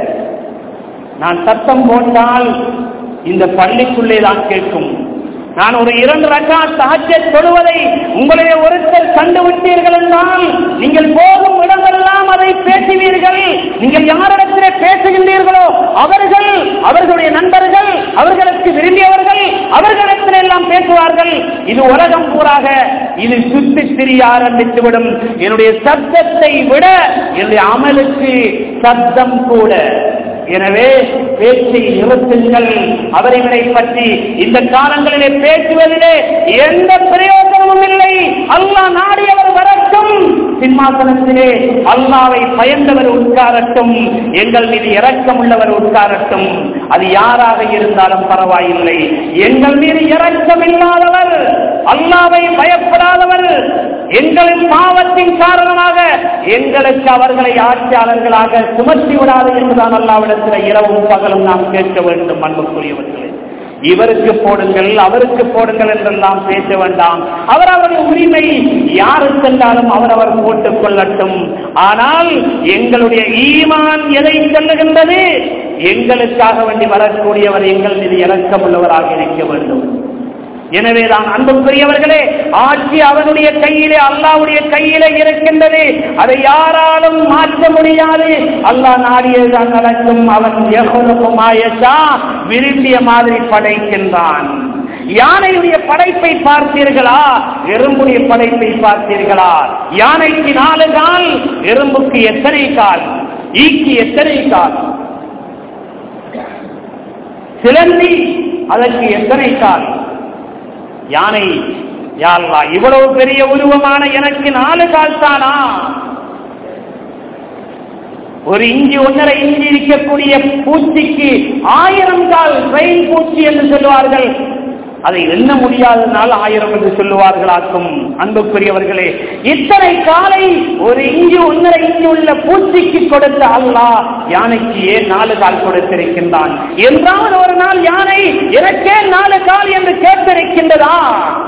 நான் சத்தம் போட்டால் இந்த பள்ளிக்குள்ளே தான் கேட்கும் நான் ஒரு இரண்டு ரக்கா சஹஜத் தொழுவதை உங்களுடைய ஒருத்தர் கண்டுவிட்டீர்கள் என்றால் நீங்கள் போகும் இடமெல்லாம் அதை பேசுவீர்கள் நீங்கள் யாரிடத்திலே பேசுகின்றீர்களோ அவர்கள் அவர்களுடைய நண்பர்கள் அவர்களுக்கு விரும்பியவர்கள் அவர்களிடத்தில் எல்லாம் பேசுவார்கள் இது உலகம் பூராக இது சுற்றி திரிய ஆரம்பித்துவிடும் என்னுடைய சப்தத்தை விட என்னுடைய அமலுக்கு சப்தம் கூட எனவே பேச்சை நிறுத்துங்கள் அவர்களை பற்றி இந்த காலங்களிலே பேசுவதிலே எந்த பிரயோஜனமும் இல்லை அல்லாஹ் நாடியவர் வரட்டும் சிம்மாசனத்திலே அல்லாவை பயந்தவர் உட்காரட்டும் எங்கள் மீது இரக்கம் உள்ளவர் உட்காரட்டும் அது யாராக இருந்தாலும் பரவாயில்லை எங்கள் மீது இரக்கம் இல்லாதவர் அல்லாவை பயப்படாதவர் எங்களின் பாவத்தின் காரணமாக எங்களுக்கு அவர்களை ஆட்சியாளர்களாக சுமத்தி விடாது என்றுதான் அல்லாவிடத்தில் இரவும் பகலும் நாம் கேட்க வேண்டும் அன்புக்குரியவர்களே இவருக்கு போடுங்கள் அவருக்கு போடுங்கள் என்றெல்லாம் பேச வேண்டாம் அவர் அவருடைய உரிமை யாருக்கென்றாலும் அவரவர் போட்டுக் கொள்ளட்டும் ஆனால் எங்களுடைய ஈமான் எதை சொல்லுகின்றது எங்களுக்காக வேண்டி வரக்கூடியவர் எங்கள் மீது இறக்கம் உள்ளவராக இருக்க வேண்டும் எனவேதான் அன்புக்குரியவர்களே ஆட்சி அவனுடைய கையிலே அல்லாவுடைய கையிலே இருக்கின்றது அதை யாராலும் மாற்ற முடியாது அல்லாஹ் நாடியதுதான் நடக்கும் அவன் யஹ்லுகு மா யஷா, விரும்பிய மாதிரி படைக்கின்றான் யானையுடைய படைப்பை பார்த்தீர்களா எறும்புடைய படைப்பை பார்த்தீர்களா யானைக்கு நாலு கால் எறும்புக்கு எத்தனை கால் ஈக்கு எத்தனை கால் சிலந்தி அதற்கு எத்தனை கால் யானை யாழ்லா இவ்வளவு பெரிய உருவமான எனக்கு நாலு கால் தானா ஒரு இஞ்சி ஒன்றரை இஞ்சி இருக்கக்கூடிய பூச்சிக்கு ஆயிரம் கால் ட்ரெயின் பூச்சி என்று சொல்லுவார்கள் அதை எண்ண முடியாதனால் ஆயிரம் என்று சொல்லுவார்களாக்கும் அன்புக்குரியவர்களே இத்தனை காலை ஒரு இஞ்சி ஒன்றரை இஞ்சி உள்ள பூச்சிக்கு கொடுத்த அல்லாஹ் யானைக்கு ஏன் நாலு கால் கொடுத்திருக்கின்றான் என்றாவது ஒரு நாள் யானை எனக்கே நாலு கால் என்று கேட்டிருக்கின்றதா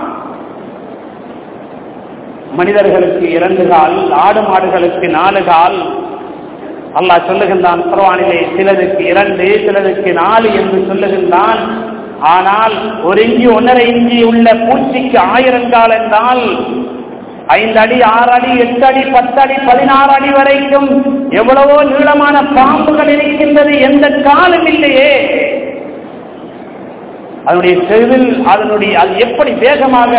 மனிதர்களுக்கு இரண்டு கால் ஆடு மாடுகளுக்கு நாலு கால் அல்லாஹ் சொல்லுகின்றான் குர்ஆனிலே சிலருக்கு இரண்டு சிலருக்கு நாலு என்று சொல்லுகின்றான் ஆனால் ஒரு இஞ்சி ஒன்றரை இஞ்சி உள்ள பூச்சிக்கு ஆயிரம் கால் என்றால் ஐந்து அடி ஆறு அடி எட்டு அடி பத்து அடி பதினாறு அடி வரைக்கும் எவ்வளவோ நீளமான பாம்புகள் இருக்கின்றது எந்த காலம் இல்லையே அதனுடைய செவில் அதனுடைய அது எப்படி வேகமாக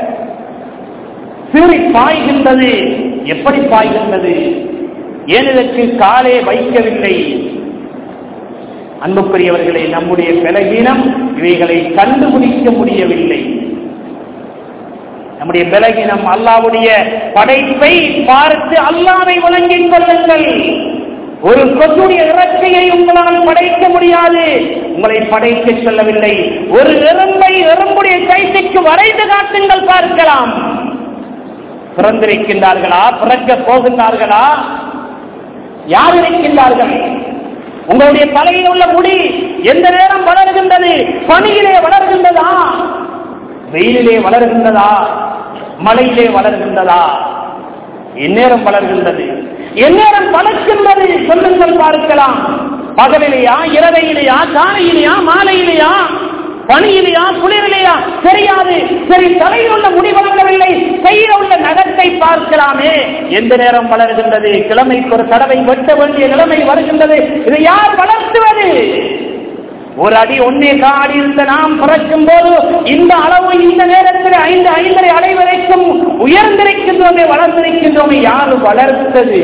சீறி பாய்கின்றது எப்படி பாய்கின்றது ஏன் இதற்கு காலே வைக்கவில்லை அன்புக்குரியவர்களை நம்முடைய பலகீனம் இவைகளை கண்டுபிடிக்க முடியவில்லை நம்முடைய பலகீனம் அல்லாவுடைய படைப்பை பார்த்து அல்லாவை வழங்கிக் கொள்ளுங்கள் ஒரு கொசுடைய இறக்கையை உங்களால் படைக்க முடியாது உங்களை படைக்க சொல்லவில்லை ஒரு எறும்பை எறும்புடைய கைத்துக்கு வரைந்து காட்டுங்கள் பார்க்கலாம் பிறந்திருக்கின்றார்களா பிறக்க போகின்றார்களா யார் இருக்கின்றார்கள் உங்களுடைய தலையில் உள்ள முடி எந்த நேரம் வளர்கின்றது பனியிலே வளர்கின்றதா வெயிலிலே வளர்கின்றதா மழையிலே வளர்கின்றதா எந்நேரம் வளர்கின்றது எந்நேரம் வளர்க்கின்றது சொல்லுங்கள் பார்க்கலாம் பகலிலேயா இரவையிலேயா காலையிலேயா மாலையிலேயா பனியிலையா குளிரிலையா தெரியாது சரி தலையில் உள்ள முடி வளர்க்கவில்லை கையில் உள்ள நகத்தை பார்க்கலாமே எந்த நேரம் வளர்கின்றது கிழமைக்கு ஒரு தடவை வெட்ட வேண்டிய நிலைமை வருகின்றது இதை யார் வளர்த்துவது ஒரு அடி ஒன்னே காடி இருந்த நாம் பிறக்கும் போது இந்த அளவு இந்த நேரத்தில் ஐந்து ஐந்தரை அடை வரைக்கும் உயர்ந்திருக்கின்றோமே வளர்ந்திருக்கின்றோமே யார் வளர்த்தது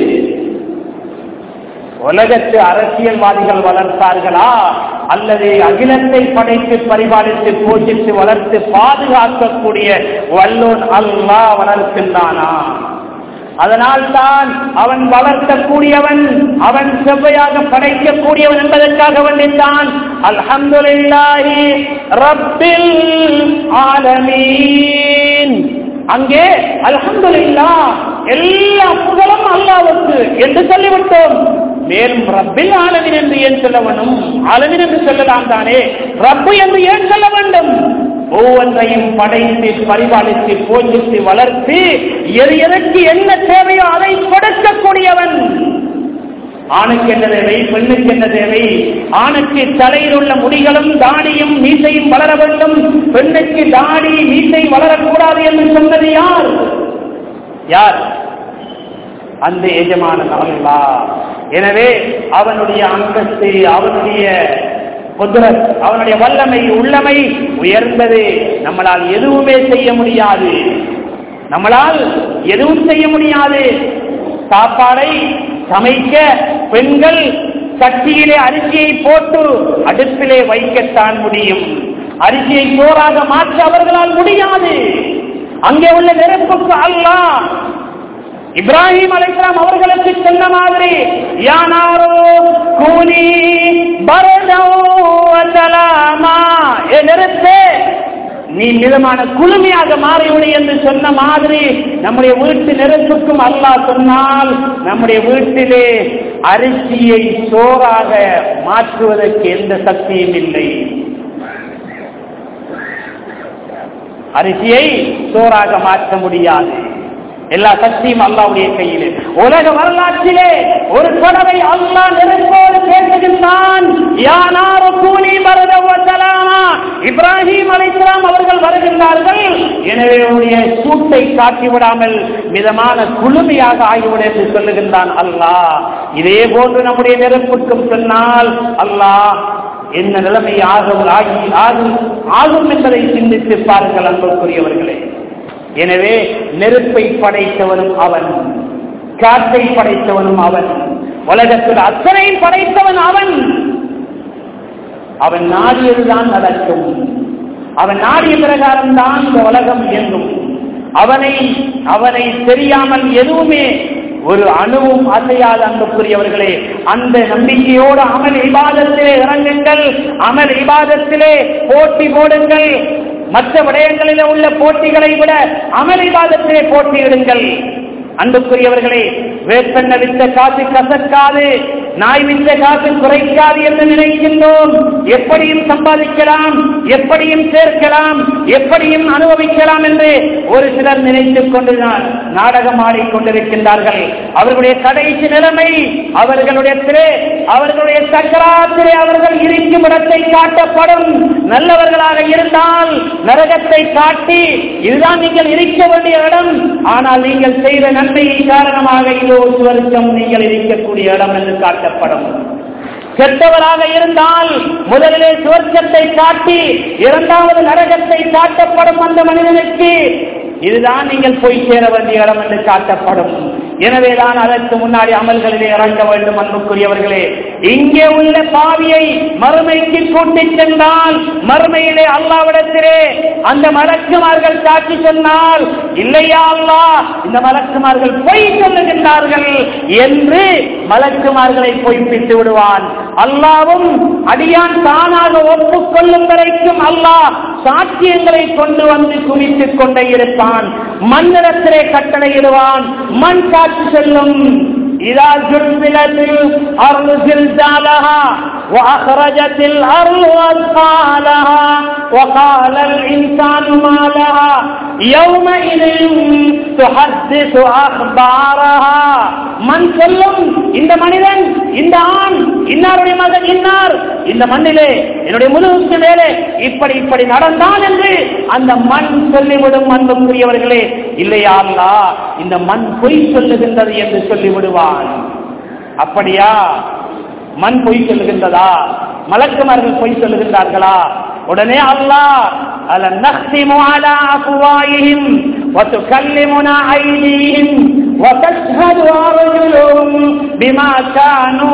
உலகத்து அரசியல்வாதிகள் வளர்த்தார்களா அல்லது அகிலத்தை படைத்து பரிபாலித்து போஷித்து வளர்த்து பாதுகாக்கக்கூடிய வல்லோன் அல்லா வளர்க்கின்றானா அதனால் தான் அவன் வளர்க்கக்கூடியவன் அவன் செவ்வையாக படைக்கக்கூடியவன் என்பதற்காக வேண்டித்தான் அல்ஹம்துலில்லாஹி ரப்பில் ஆலமீன் அங்கே அல்ஹம்துலில்லா எல்லா புகழும் அல்லாவுக்கு என்று சொல்லிவிட்டோம் மேலும் ரப்பில் ஆலமின் என்று ஏன் சொல்ல வேண்டும் ஆலமின் என்று சொல்லலாம் தானே ரப்பு என்று ஏன் சொல்ல வேண்டும் ஒவ்வொன்றையும் படைத்து பரிபாலித்து போஷித்து வளர்த்து எது எதற்கு என்ன தேவையோ அதை கொடுக்கக்கூடியவன் ஆணுக்கு என்ன தேவை பெண்ணுக்கு என்ன தேவை ஆணுக்கு தலையில் உள்ள முடிகளும் தாடியும் மீசையும் வளர வேண்டும் பெண்ணுக்கு தாடி மீசை வளரக்கூடாது என்று சொன்னது யார் யார் அந்த எஜமானன் அல்லா எனவே அவனுடைய அந்தஸ்து அவனுடைய குதிரத் அவனுடைய வல்லமை உள்ளமை உயர்ந்தது நம்மளால் எதுவுமே செய்ய முடியாது நம்மளால் எதுவும் செய்ய முடியாது சாப்பாடை சமைக்க பெண்கள் சட்டியிலே அரிசியை போட்டு அடுப்பிலே வைக்கத்தான் முடியும் அரிசியை சோறாக மாற்ற அவர்களால் முடியாது அங்கே உள்ள நெருப்புக்கு அல்லாஹ் இப்ராஹிம் அலைஸ்லாம் அவர்களுக்கு சொன்ன மாதிரி யானாரோ கூனி பரதமா நெருப்பே நீ மிதமான குளுமையாக மாறிவிடு என்று சொன்ன மாதிரி நம்முடைய வீட்டு நெருப்புக்கும் அல்லாஹ் சொன்னால் நம்முடைய வீட்டிலே அரிசியை சோறாக மாற்றுவதற்கு எந்த சக்தியும் இல்லை அரிசியை சோறாக மாற்ற முடியாது எல்லா சக்தியும் அல்லாவுடைய கையிலே உலக வரலாற்றிலே ஒரு தடவை அல்லா நெருப்போடு பேசுகின்றான் யானாரு கூலி மருதவத்தலாமா இப்ராஹிம் அலைஸ்லாம் அவர்கள் வருகின்றார்கள் எனவே உடைய சூட்டை காட்டி விடாமல் மிதமான குளுமையாக ஆகிவிட என்று சொல்லுகின்றான் அல்லாஹ் இதே போன்று நம்முடைய நெருப்புக்கும் சொன்னால் அல்லாஹ் என்ன நிலைமை ஆகும் ஆகி ஆகும் ஆகும் என்பதை சிந்தித்து பாருங்கள் அன்புக்குரியவர்களே எனவே நெருப்பை படைத்தவனும் அவன் காற்றை படைத்தவனும் அவன் உலகத்தில் அத்தனையும் படைத்தவன் அவன் அவன் நாடியதுதான் நடக்கும் அவன் நாடிய பிரகாரம் தான் இந்த உலகம் இயங்கும் அவனை அவனை தெரியாமல் எதுவுமே ஒரு அணுவும் அசையாத அன்புக்குரியவர்களே அந்த நம்பிக்கையோடு அமல் இபாதத்திலே இறங்குங்கள் அமல் இபாதத்திலே போட்டி போடுங்கள் மற்ற விடயங்களில் உள்ள போட்டிகளை விட அமல் இபாதத்திலே போட்டியிடுங்கள் அன்புக்குரியவர்களே வேப்பெண்ண வித்த காசு கசக்காது நாய் வித்த காசு குறைக்காது என்று நினைக்கின்றோம் எப்படியும் சம்பாதிக்கலாம் எப்படியும் சேர்க்கலாம் எப்படியும் அனுபவிக்கலாம் என்று ஒரு சிலர் நினைத்துக் கொண்டு நாடகம் ஆடிக்கொண்டிருக்கின்றார்கள் அவர்களுடைய கடைசி நிலைமை அவர்களுடைய திரே அவர்களுடைய சக்கராத்திலே அவர்கள் இருக்கும் இடத்தை காட்டப்படும் நல்லவர்களாக இருந்தால் நரகத்தை காட்டி இதுதான் நீங்கள் இருக்க வேண்டிய இடம் ஆனால் நீங்கள் செய்த நன்மையை காரணமாக இதோ சுவர்க்கம் நீங்கள் இருக்கக்கூடிய இடம் என்று காட்டப்படும் கெட்டவராக இருந்தால் முதலிலே சுவர்க்கத்தை காட்டி இரண்டாவது நரகத்தை காட்டப்படும் அந்த மனிதனுக்கு இதுதான் நீங்கள் போய் சேர வேண்டிய இடம் என்று காட்டப்படும் எனவேதான் அதற்கு முன்னாடி அமல்களிலே இறங்க வேண்டும் அன்புக்குரியவர்களே இங்கே உள்ள பாவியை மறுமைக்கு கூட்டிச் சென்றால் மறுமையிலே அல்லாவிடத்திலே அந்த மலக்குமார்கள் சாட்சி சொன்னால் இல்லையா அல்லா இந்த மலக்குமார்கள் பொய் சொல்லுகின்றார்கள் என்று மலக்குமார்களை பொய்ப்பித்து விடுவான் அல்லாவும் அடியான் தானாக ஒப்புக்கொள்ளும் வரைக்கும் அல்லாஹ் சாட்சியங்களை கொண்டு வந்து குவித்துக் கொண்டே இருப்பான் மண்ணிடத்திலே கட்டளையிடுவான் மண் காட்சி செல்லும் إذا زلزلت الأرض زلزالها وأخرجت الأرض أثقالها وقال الإنسان ما لها يومئذ تحدث أخبارها மண் சொல்லும் இந்த மனிதன் இந்த ஆண் இன்னாருடைய மகன் இன்னார் இந்த மண்ணிலே என்னுடைய முதுகுக்கு மேலே இப்படி இப்படி நடந்தான் என்று அந்த மண் சொல்லிவிடும் அன்புக்குரியவர்களே இல்லையா அல்லா இந்த மண் பொய் சொல்லுகின்றது என்று சொல்லிவிடுவான் அப்படியா மண் பொய் சொல்லுகின்றதா மலக்குமார்கள் பொய் சொல்லுகின்றார்களா உடனே அல்லாஹ் அல நஹ்திமு அலா அஃப்வாயிஹிம் وتكلمنا أيديهم وتشهد أرجلهم بما كانوا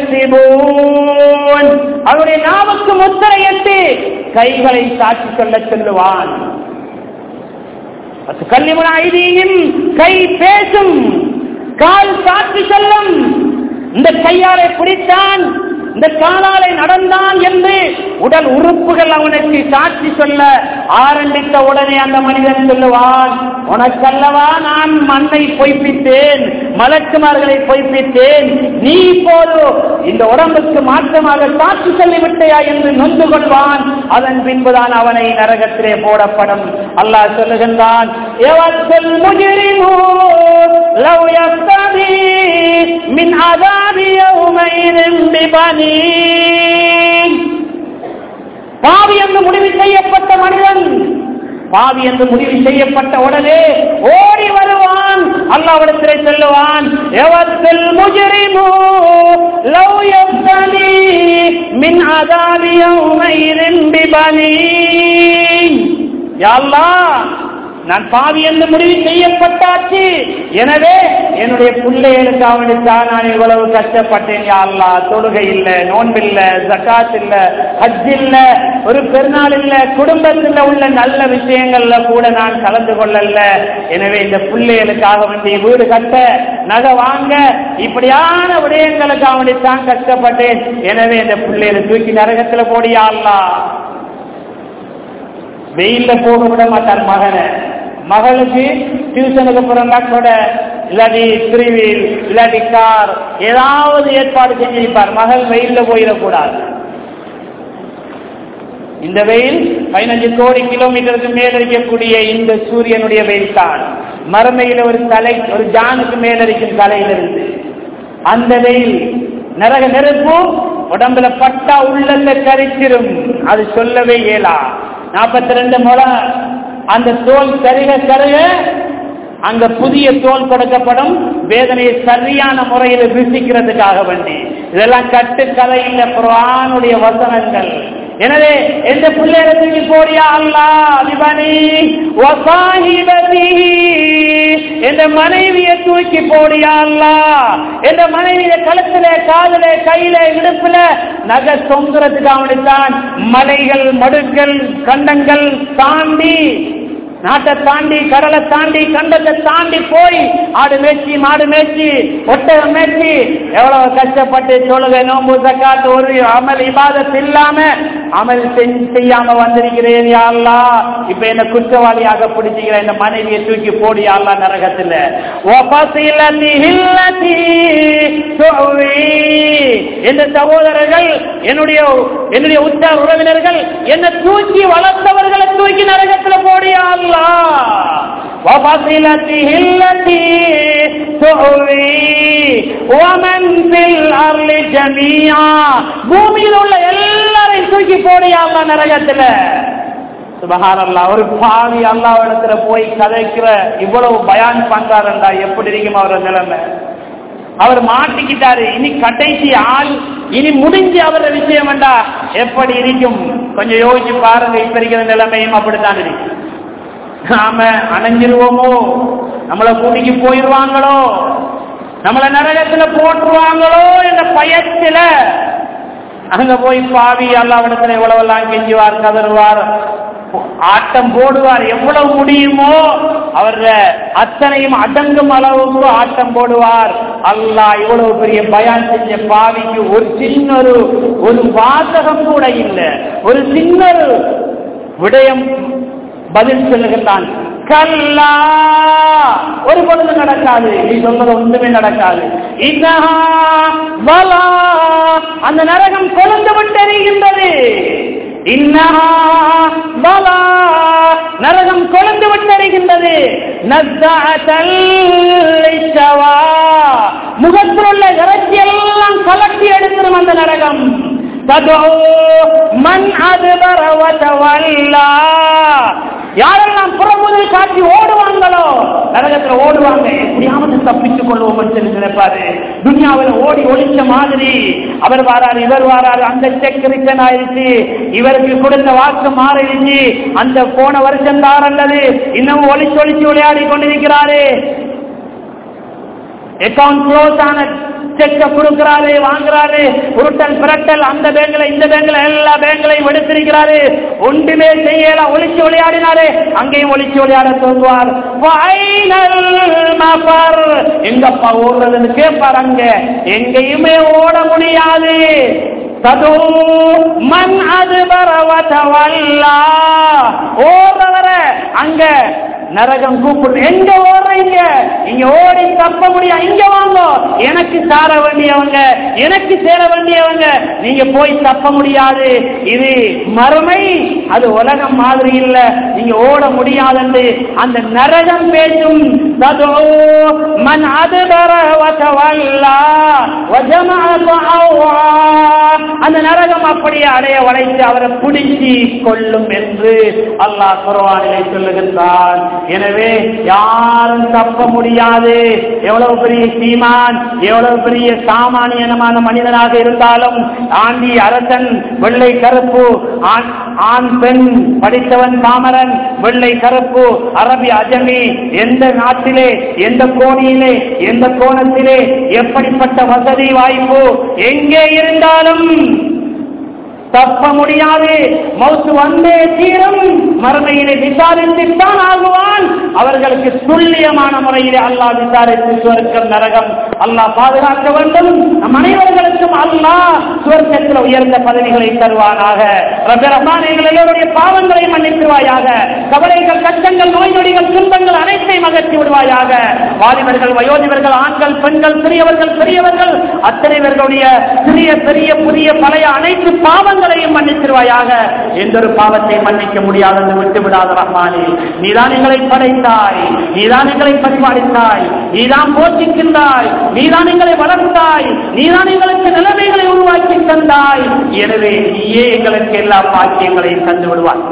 يكسبون அவருடைய நாவுக்கு முத்திரையிட்டு கைகளை சாட்சி சொல்ல சொல்லுவான் கல்லிமுன ஐதியும் கை பேசும் கால் சாட்சி சொல்லும் இந்த கையாலை பிடித்தான் இந்த காலாலை நடந்தான் என்று உடல் உறுப்புகள் அவனுக்கு சாட்சி சொல்ல ஆரம்பித்த உடனே அந்த மனிதன் சொல்லுவான் உனக்கல்லவா நான் மண்ணை பொய்ப்பித்தேன் மலக்குமார்களை பொய்ப்பித்தேன் நீ இப்போது இந்த உடம்புக்கு மாற்றமாக சாட்சி சொல்லிவிட்டையா என்று நொந்து கொள்வான் அதன் பின்புதான் அவனை நரகத்திலே போடப்படும் அல்லாஹ் சொல்லுகின்றான் எவர்கள் முஜிரிமோ லவ் யஃப்ததி மின் அதாபி யௌமைதின் பிபனீ பாவி என்று முடிவு செய்யப்பட்ட மனிதன் பாவி என்று முடிவு செய்யப்பட்ட உடனே ஓடி வருவான் அல்லாவிடத்திலே செல்லுவான் எவத்தில் முஜரிமு லவ் யப்தனி மின் அதாபி யௌமைதின் பிபனீ யா அல்லாஹ் நான் பாவி என்று முடிவு செய்யப்பட்டாச்சு எனவே என்னுடைய பிள்ளைகளுக்கு அவனுக்காக நான் இவ்வளவு கஷ்டப்பட்டேன் யாழ்லா தொழுகை இல்ல நோன்பில்ல ஜக்காத் இல்ல ஹஜ் இல்ல ஒரு பெருநாள் இல்ல குடும்பத்தில் உள்ள நல்ல விஷயங்கள்ல கூட நான் கலந்து கொள்ளல எனவே இந்த பிள்ளைகளுக்காக வேண்டிய வீடு கட்ட நகை வாங்க இப்படியான விடயங்களுக்காக வேண்டி தான் கஷ்டப்பட்டேன் எனவே இந்த பிள்ளைகளை தூக்கி நரகத்துல போடியாள்லா வெயில்ல போக விட மாட்டார் மகனை மகளுக்கு டியூஷனுக்கு போறா கூட இல்லாட்டி திருவில் இல்லாட்டி கார் ஏதாவது ஏற்பாடு செஞ்சிருப்பார் மகள் வெயில்ல போயிடக்கூடாது இந்த வெயில் பதினஞ்சு கோடி கிலோமீட்டருக்கு மேல இருக்கக்கூடிய இந்த சூரியனுடைய வெயில் தான் மறுமையில ஒரு தலை ஒரு ஜானுக்கு மேல இருக்கும் தலையிலிருந்து அந்த வெயில் நரக நெருப்பு உடம்புல பட்டா உள்ளத்தை கரிச்சிரும் அது சொல்லவே இயலா நாற்பத்தி ரெண்டு முறை அந்த தோல் கருக கருக அங்க புதிய தோல் கொடுக்கப்படும் வேதனையை சரியான முறையில் ருசிக்கிறதுக்காக வேண்டி இதெல்லாம் கட்டுக்கதை இல்ல குரானுடைய வசனங்கள் எனவே எந்த பிள்ளைகளை தூக்கி போடியா அல்லா அதிபனி எந்த மனைவியை தூக்கி போடியா அல்லா எந்த மனைவிய கழுத்துல காதல கையில இடுப்புல நகை தொங்குறதுக்கு அவனுக்குத்தான் மலைகள் மடுக்கள் கண்டங்கள் தாண்டி நாட்டை தாண்டி கடலை தாண்டி கண்டத்தை தாண்டி போய் ஆடு மேய்ச்சி மாடு மேய்ச்சி ஒட்டகம் மேய்ச்சி எவ்வளவு கஷ்டப்பட்டு தொழுகை நோம்பு சக்காத்து ஒரு அமல் இபாதத் இல்லாம அமல் செய்யாம வந்திருக்கிறேன் யாழ்லா இப்ப என்ன குற்றவாளியாக பிடிச்சிக்கிற இந்த மனைவியை தூக்கி போடி யாழ்லா நரகத்துல இந்த சகோதரர்கள் என்னுடைய என்னுடைய உற்ற உறவினர்கள் என்ன தூக்கி வளர்த்தவர்களை தூக்கி நரகத்துல போடியா وفصلته التي تؤوي ومن في الأرض جميعا பூமியில் உள்ள எல்லாரையும் தூக்கி போடியா நரகத்துல சுபஹானல்லா ஒரு பாவி அல்லாவிடத்துல போய் கதைக்கிற இவ்வளவு பயான் பண்றாருண்டா எப்படி இருக்கும் அவர் நிலைமை அவர் மாட்டிக்கிட்டாரு இனி கடைசி ஆள் இனி முடிஞ்சு அவர விஷயம் வேண்டா எப்படி இருக்கும் கொஞ்சம் யோசிச்சு பாருங்க இப்ப இருக்கிற நிலைமையும் அப்படித்தான் இருக்கும் நாம அணைஞ்சிருவோமோ நம்மளை கூட்டிக்கு போயிடுவாங்களோ நம்மள நரகத்துல போட்டுருவாங்களோ என்ற பயத்துல அங்க போய் பாவி அல்லாவிடத்துல எவ்வளவெல்லாம் கெஞ்சுவார் கதறுவார் ஆட்டம் போடுவார் எவ்வளவு முடியுமோ அவர் அத்தனையும் அடங்கும் அளவுக்கு ஆட்டம் போடுவார் அல்லாஹ் இவ்வளவு பெரிய பயான் செஞ்ச பாவிக்கு ஒரு சின்ன ஒரு ஒரு வாசகம் கூட இல்லை ஒரு சின்ன ஒரு விடயம் பதில் சொல்லுகின்றான் கல்லா ஒரு பொழுது நடக்காது நீ சொல்றது ஒன்றுமே நடக்காது அந்த நரகம் கொழுந்து விட்டறிகின்றது நரகம் கொழுந்து விட்டறிகின்றது முகத்தில் உள்ள இறைச்சி எல்லாம் கலட்டி எடுத்துரும் அந்த நரகம் மண் அது யாரெல்லாம் புறமுதல் காட்டி ஓடுவாங்களோ நரகத்துல ஓடுவாங்க எப்படியாவது தப்பித்துக் கொள்வோம் சொல்லி நினைப்பாரு துனியாவில் ஓடி ஒழிச்ச மாதிரி அவர் வாராரு இவர் வாராரு அந்த செக் ரிட்டன் ஆயிருச்சு இவருக்கு கொடுத்த வாக்கு மாறிடுச்சு அந்த போன வருஷம் தான் அல்லது இன்னும் ஒளிச்சு ஒளிச்சு விளையாடி கொண்டிருக்கிறாரு அக்கவுண்ட் க்ளோஸ் ஆன செக்க கொடுக்கிறாரு வாங்குறாரு உருட்டல் பிரட்டல் அந்த பேங்க்ல இந்த பேங்க்ல எல்லா பேங்க்லையும் எடுத்திருக்கிறாரு ஒன்றுமே செய்யல ஒளிச்சு விளையாடினாரு அங்கேயும் ஒளிச்சு விளையாட சொல்லுவார் எங்கப்பா ஓடுறதுன்னு கேட்பார் அங்க எங்கேயுமே ஓட முடியாது ததோ மண் அது பரவத்தவல்லா ஓடுறவர அங்க நரகம் கூப்பிடு எங்க ஓடுறீங்க இங்க ஓடி தப்ப முடியும் இங்க வாங்க எனக்கு சார வேண்டியவங்க எனக்கு சேர வேண்டியவங்க நீங்க போய் தப்ப முடியாது இது மறுமை அது உலகம் மாதிரி இல்ல நீங்க ஓட முடியாதுன்னு அந்த நரகம் பேசும் ததோ மன் அது அந்த நரகம் அப்படியே அடைய வளைத்து அவரை பிடிச்சி கொள்ளும் என்று அல்லாஹ் குர்ஆனிலே சொல்லுகின்றான் எனவே யாரும் தப்ப முடியாது எவ்வளவு பெரிய சீமான் எவ்வளவு பெரிய சாமானியனமான மனிதனாக இருந்தாலும் ஆண்டி அரசன் வெள்ளை கருப்பு ஆண் ஆண் பெண் படித்தவன் பாமரன் வெள்ளை கருப்பு அரபி அஜமி எந்த நாட்டிலே எந்த கோணியிலே எந்த கோணத்திலே எப்படிப்பட்ட வசதி வாய்ப்பு எங்கே இருந்தாலும் தப்ப முடியாது மௌத்து வந்தே தீரும் மறுமையிலே விசாரித்துத்தான் ஆகுவான் அவர்களுக்கு துல்லியமான முறையிலே அல்லாஹ் விசாரித்து சுவர்க்கம் நரகம் அல்லாஹ் பாதுகாக்க வேண்டும் நம் அனைவர்களுக்கும் அல்லாஹ் சுவர்க்கத்தில் உயர்ந்த பதவிகளை தருவானாக ரபரமான எங்கள் எல்லோருடைய பாவங்களை மன்னித்துவாயாக கவலைகள் கஷ்டங்கள் நோய் நொடிகள் துன்பங்கள் அனைத்தையும் அகற்றி விடுவாயாக வாலிபர்கள் வயோதிபர்கள் ஆண்கள் பெண்கள் சிறியவர்கள் பெரியவர்கள் அத்தனை பேர்களுடைய சிறிய பெரிய புதிய பழைய அனைத்து பாவங்களையும் மன்னித்திருவாயாக எந்த ஒரு பாவத்தை மன்னிக்க முடியாது என்று விட்டு விடாத ரஹ்மானே நீதான் எங்களை படைத்தாய் நீதான் எங்களை பரிபாலித்தாய் நீதான் போஷிக்கின்றாய் நீதான் எங்களை வளர்த்தாய் நீதான் எங்களுக்கு நிலைமைகளை உருவாக்கி தந்தாய் எனவே நீயே எங்களுக்கு எல்லா பாக்கியங்களையும் தந்து விடுவாய்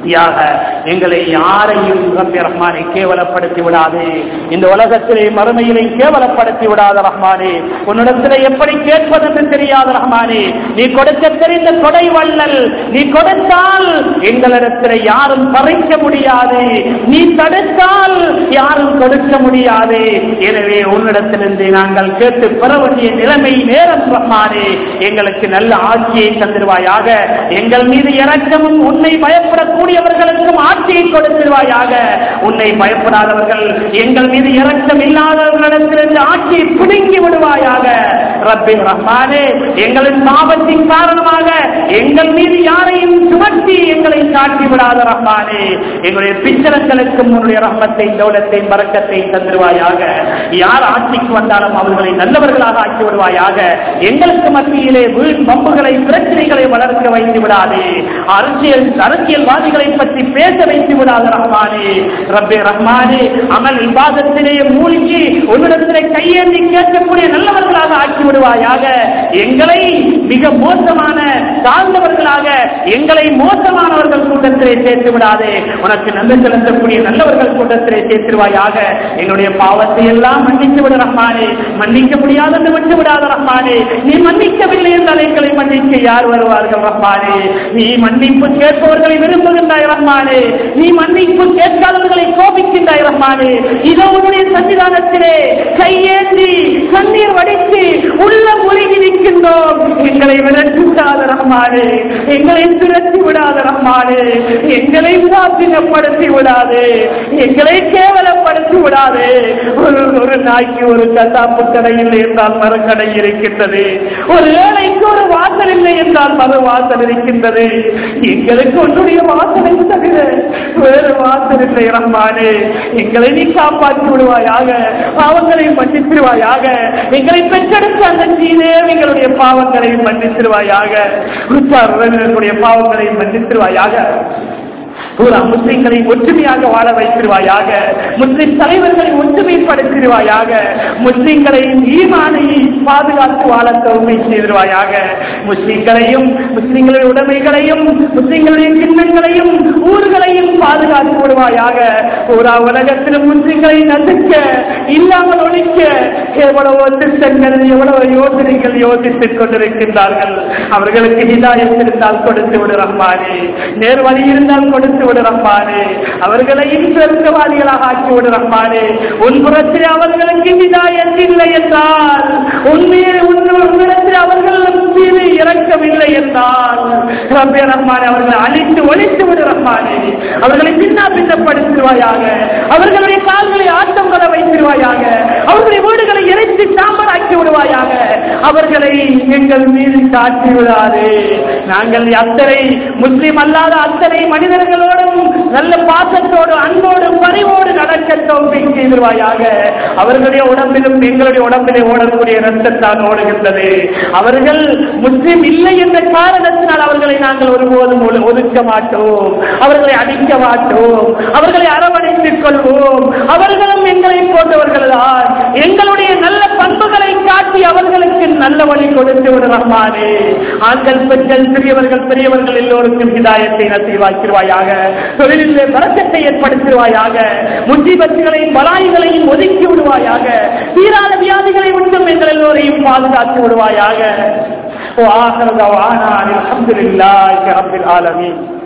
யாக எங்களை யாரையும் ரப்பி ரஹ்மானை கேவலப்படுத்தி விடாது இந்த உலகத்திலே மறுமையிலே கேவலப்படுத்தி விடாத ரஹ்மானே உன்னிடத்திலே எப்படி கேட்பதென்று தெரியாத ரஹ்மானே நீ கொடுக்க தெரிந்த கொடை வள்ளல் நீ கொடுத்தால் எங்களிடத்திலே யாரும் பறிக்க முடியாது நீ தடுத்தால் யாரும் கொடுக்க முடியாது எனவே உன்னிடத்திலிருந்து நாங்கள் கேட்டு பெற வேண்டிய நிலைமை நேரம் ரஹ்மானே எங்களுக்கு நல்ல ஆட்சியை தந்திருவாயாக எங்கள் மீது இறக்கமும் உன்னை பயப்படக்கூடியவர்களுக்கும் ஆட்சியை கொடுத்திருவாயாக உன்னை பயப்படாதவர்கள் எங்கள் மீது இறக்கம் இல்லாதவர்களிடத்திலிருந்து ஆட்சியை பிடுங்கி விடுவாயாக ரப்பி ரஹ்மானே எங்களின் பாவத்தின் காரணமாக எங்கள் மீது யாரையும் சுமத்தி எங்களை காட்டி விடாத ரஹ்மானே எங்களுடைய பிச்சரங்களுக்கும் உன்னுடைய ரஹ்மத்தை தௌலத்தை பறக்கத்தை தந்துருவாயாக யார் ஆட்சிக்கு வந்தாலும் அவர்களை நல்லவர்களாக ஆக்கி விடுவாயாக எங்களுக்கு மத்தியிலே வீண் பம்புகளை பிரச்சனைகளை வளர்க்க வைத்து விடாதே அரசியல் அரசியல்வாதிகளை பற்றி பேச வைத்து விடாத ரஹ்மானே ரப்பே ரஹ்மானே அமல் இபாதத்திலே மூழ்கி உன்னிடத்திலே கையேந்தி கேட்கக்கூடிய நல்லவர்களாக ஆக்கி விடுவாயாக எங்களை மிக மோசமான தாழ்ந்தவர்களாக எங்களை மோசமானவர்கள் கூட்டத்திலே சேர்த்து விடாதே உனக்கு நன்மை செலுத்தக்கூடிய நல்லவர்கள் கூட்டத்திலே சேர்த்துருவாயாக என்னுடைய பாவத்தை எல்லாம் மன்னித்து விட ரஹ்மானே மன்னிக்க முடியாதென்று விட்டு விடாத ரஹ்மானே நீ மன்னிக்கவில்லை என்றால் எங்களை மன்னிக்க யார் வருவார்கள் ரஹ்மானே நீ மன்னிப்பு கேட்பவர்களை விரும்புகின்றாய் ரஹ்மானே நீ மன்னிப்பு கேட்காதவர்களை கோபிக்கின்றாய் ரஹ்மானே இதோ உன்னுடைய சன்னிதானத்திலே கையேந்தி கண்ணீர் வடித்து உள்ள முழுகி நிற்கின்றோம் எங்களை விரட்டி விடாத ரஹ்மானே எங்களை துரத்தி விடாத ரஹ்மானே எங்களை சாத்தியப்படுத்தி விடாதே எங்களை கேவலப்படுத்தி விடாதே ஒரு ஒரு நாய்க்கு ஒரு கசாப்பு கடை இல்லை என்றால் மரக்கடை இருக்கின்றது ஒரு ஏழைக்கு ஒரு வாசல் இல்லை என்றால் மறு வாசல் இருக்கின்றது எங்களுக்கு உன்னுடைய வாசலை தவிர வேறு வாசல் இல்லை ரஹ்மானே எங்களை நீ காப்பாற்றி விடுவாயாக பாவங்களை மன்னித்திருவாயாக எங்களை பெற்றெடுத்த அந்த சீனே எங்களுடைய பாவங்களை மன்னித்திருவாயாக உற்சார்களுடைய பாவங்களை மன்னித்திருவாயாக பூரா முஸ்லிம்களை ஒற்றுமையாக வாழ வைத்திருவாயாக முஸ்லிம் தலைவர்களை ஒற்றுமைப்படுத்திடுவாயாக முஸ்லிம்களையும் ஈமானை பாதுகாத்து வாழ தோல்வி செய்திருவாயாக முஸ்லிம்களையும் முஸ்லிம்களுடைய உடைமைகளையும் முஸ்லிம்களுடைய சின்னங்களையும் ஊர்களையும் பாதுகாத்து விடுவாயாக பூரா உலகத்திலும் முஸ்லிம்களை நசுக்க இல்லாமல் ஒழிக்க எவ்வளவோ திட்டங்கள் எவ்வளவு யோசனைகள் யோசித்துக் கொண்டிருக்கின்றார்கள் அவர்களுக்கு ஹிதாயத் இருந்தால் கொடுத்து விடு ரஹ்மானே நேர்வழி இருந்தால் கொடுத்து விடு ரஹ்மானே அவர்களையும் சொர்க்கவாதிகளாக ஆக்கி விடு ரஹ்மானே உன் புறத்தில் அவர்களுக்கு ஹிதாயத் இல்லை என்றால் உண்மையை உன்னிடத்தில் அவர்கள் மீது இறக்கவில்லை என்றால் ரப்பே ரஹ்மானே அவர்களை அழித்து ஒழித்து விடு ரஹ்மானே அவர்களை பின்னா பின்னப்படுத்துவாயாக அவர்களுடைய கால்களை ஆட்டம் வர வைத்திருவாயாக அவர்களுடைய வீடுகளை இறைச்சி சாம்பலாக்கி விடுவாயாக அவர்களை எங்கள் மீது காட்டி விடாது நாங்கள் அத்தனை முஸ்லிம் அல்லாத அத்தனை மனிதர்களோடும் நல்ல பாசத்தோடு அன்போடு பரிவோடு நடக்க தோல்வி செய்திருவாயாக அவர்களுடைய உடம்பிலும் எங்களுடைய உடம்பிலே ஓடக்கூடிய ரத்தத்தான் ஓடுகின்றது அவர்கள் முஸ்லிம் இல்லை என்ற காரணத்தினால் அவர்களை நாங்கள் ஒருபோதும் ஒது- ஒதுக்க மாட்டோம் அவர்களை அடிக்க மாட்டோம் அவர்களை அரவணைத்துக் கொள்வோம் அவர்களும் எங்களை போன்றவர்கள் தான் எங்களுடைய நல்ல பண்புகளை காட்டி அவர்களுக்கு நல்ல வழி கொடுத்து விடு ரஹ்மானே ஆண்கள் பெண்கள் சிறியவர்கள் பெரியவர்கள் எல்லோருக்கும் ஹிதாயத்தை நசீவாக்கிடுவாயாக தொழிலிலே பறக்கத்தை ஏற்படுத்துவாயாக முஜிபத்துகளையும் பலாய்களையும் ஒதுக்கி விடுவாயாக தீராத வியாதிகளை விட்டும் எங்கள் எல்லோரையும் பாதுகாத்து விடுவாயாக وآخر دعوانا أن الحمد لله رب العالمين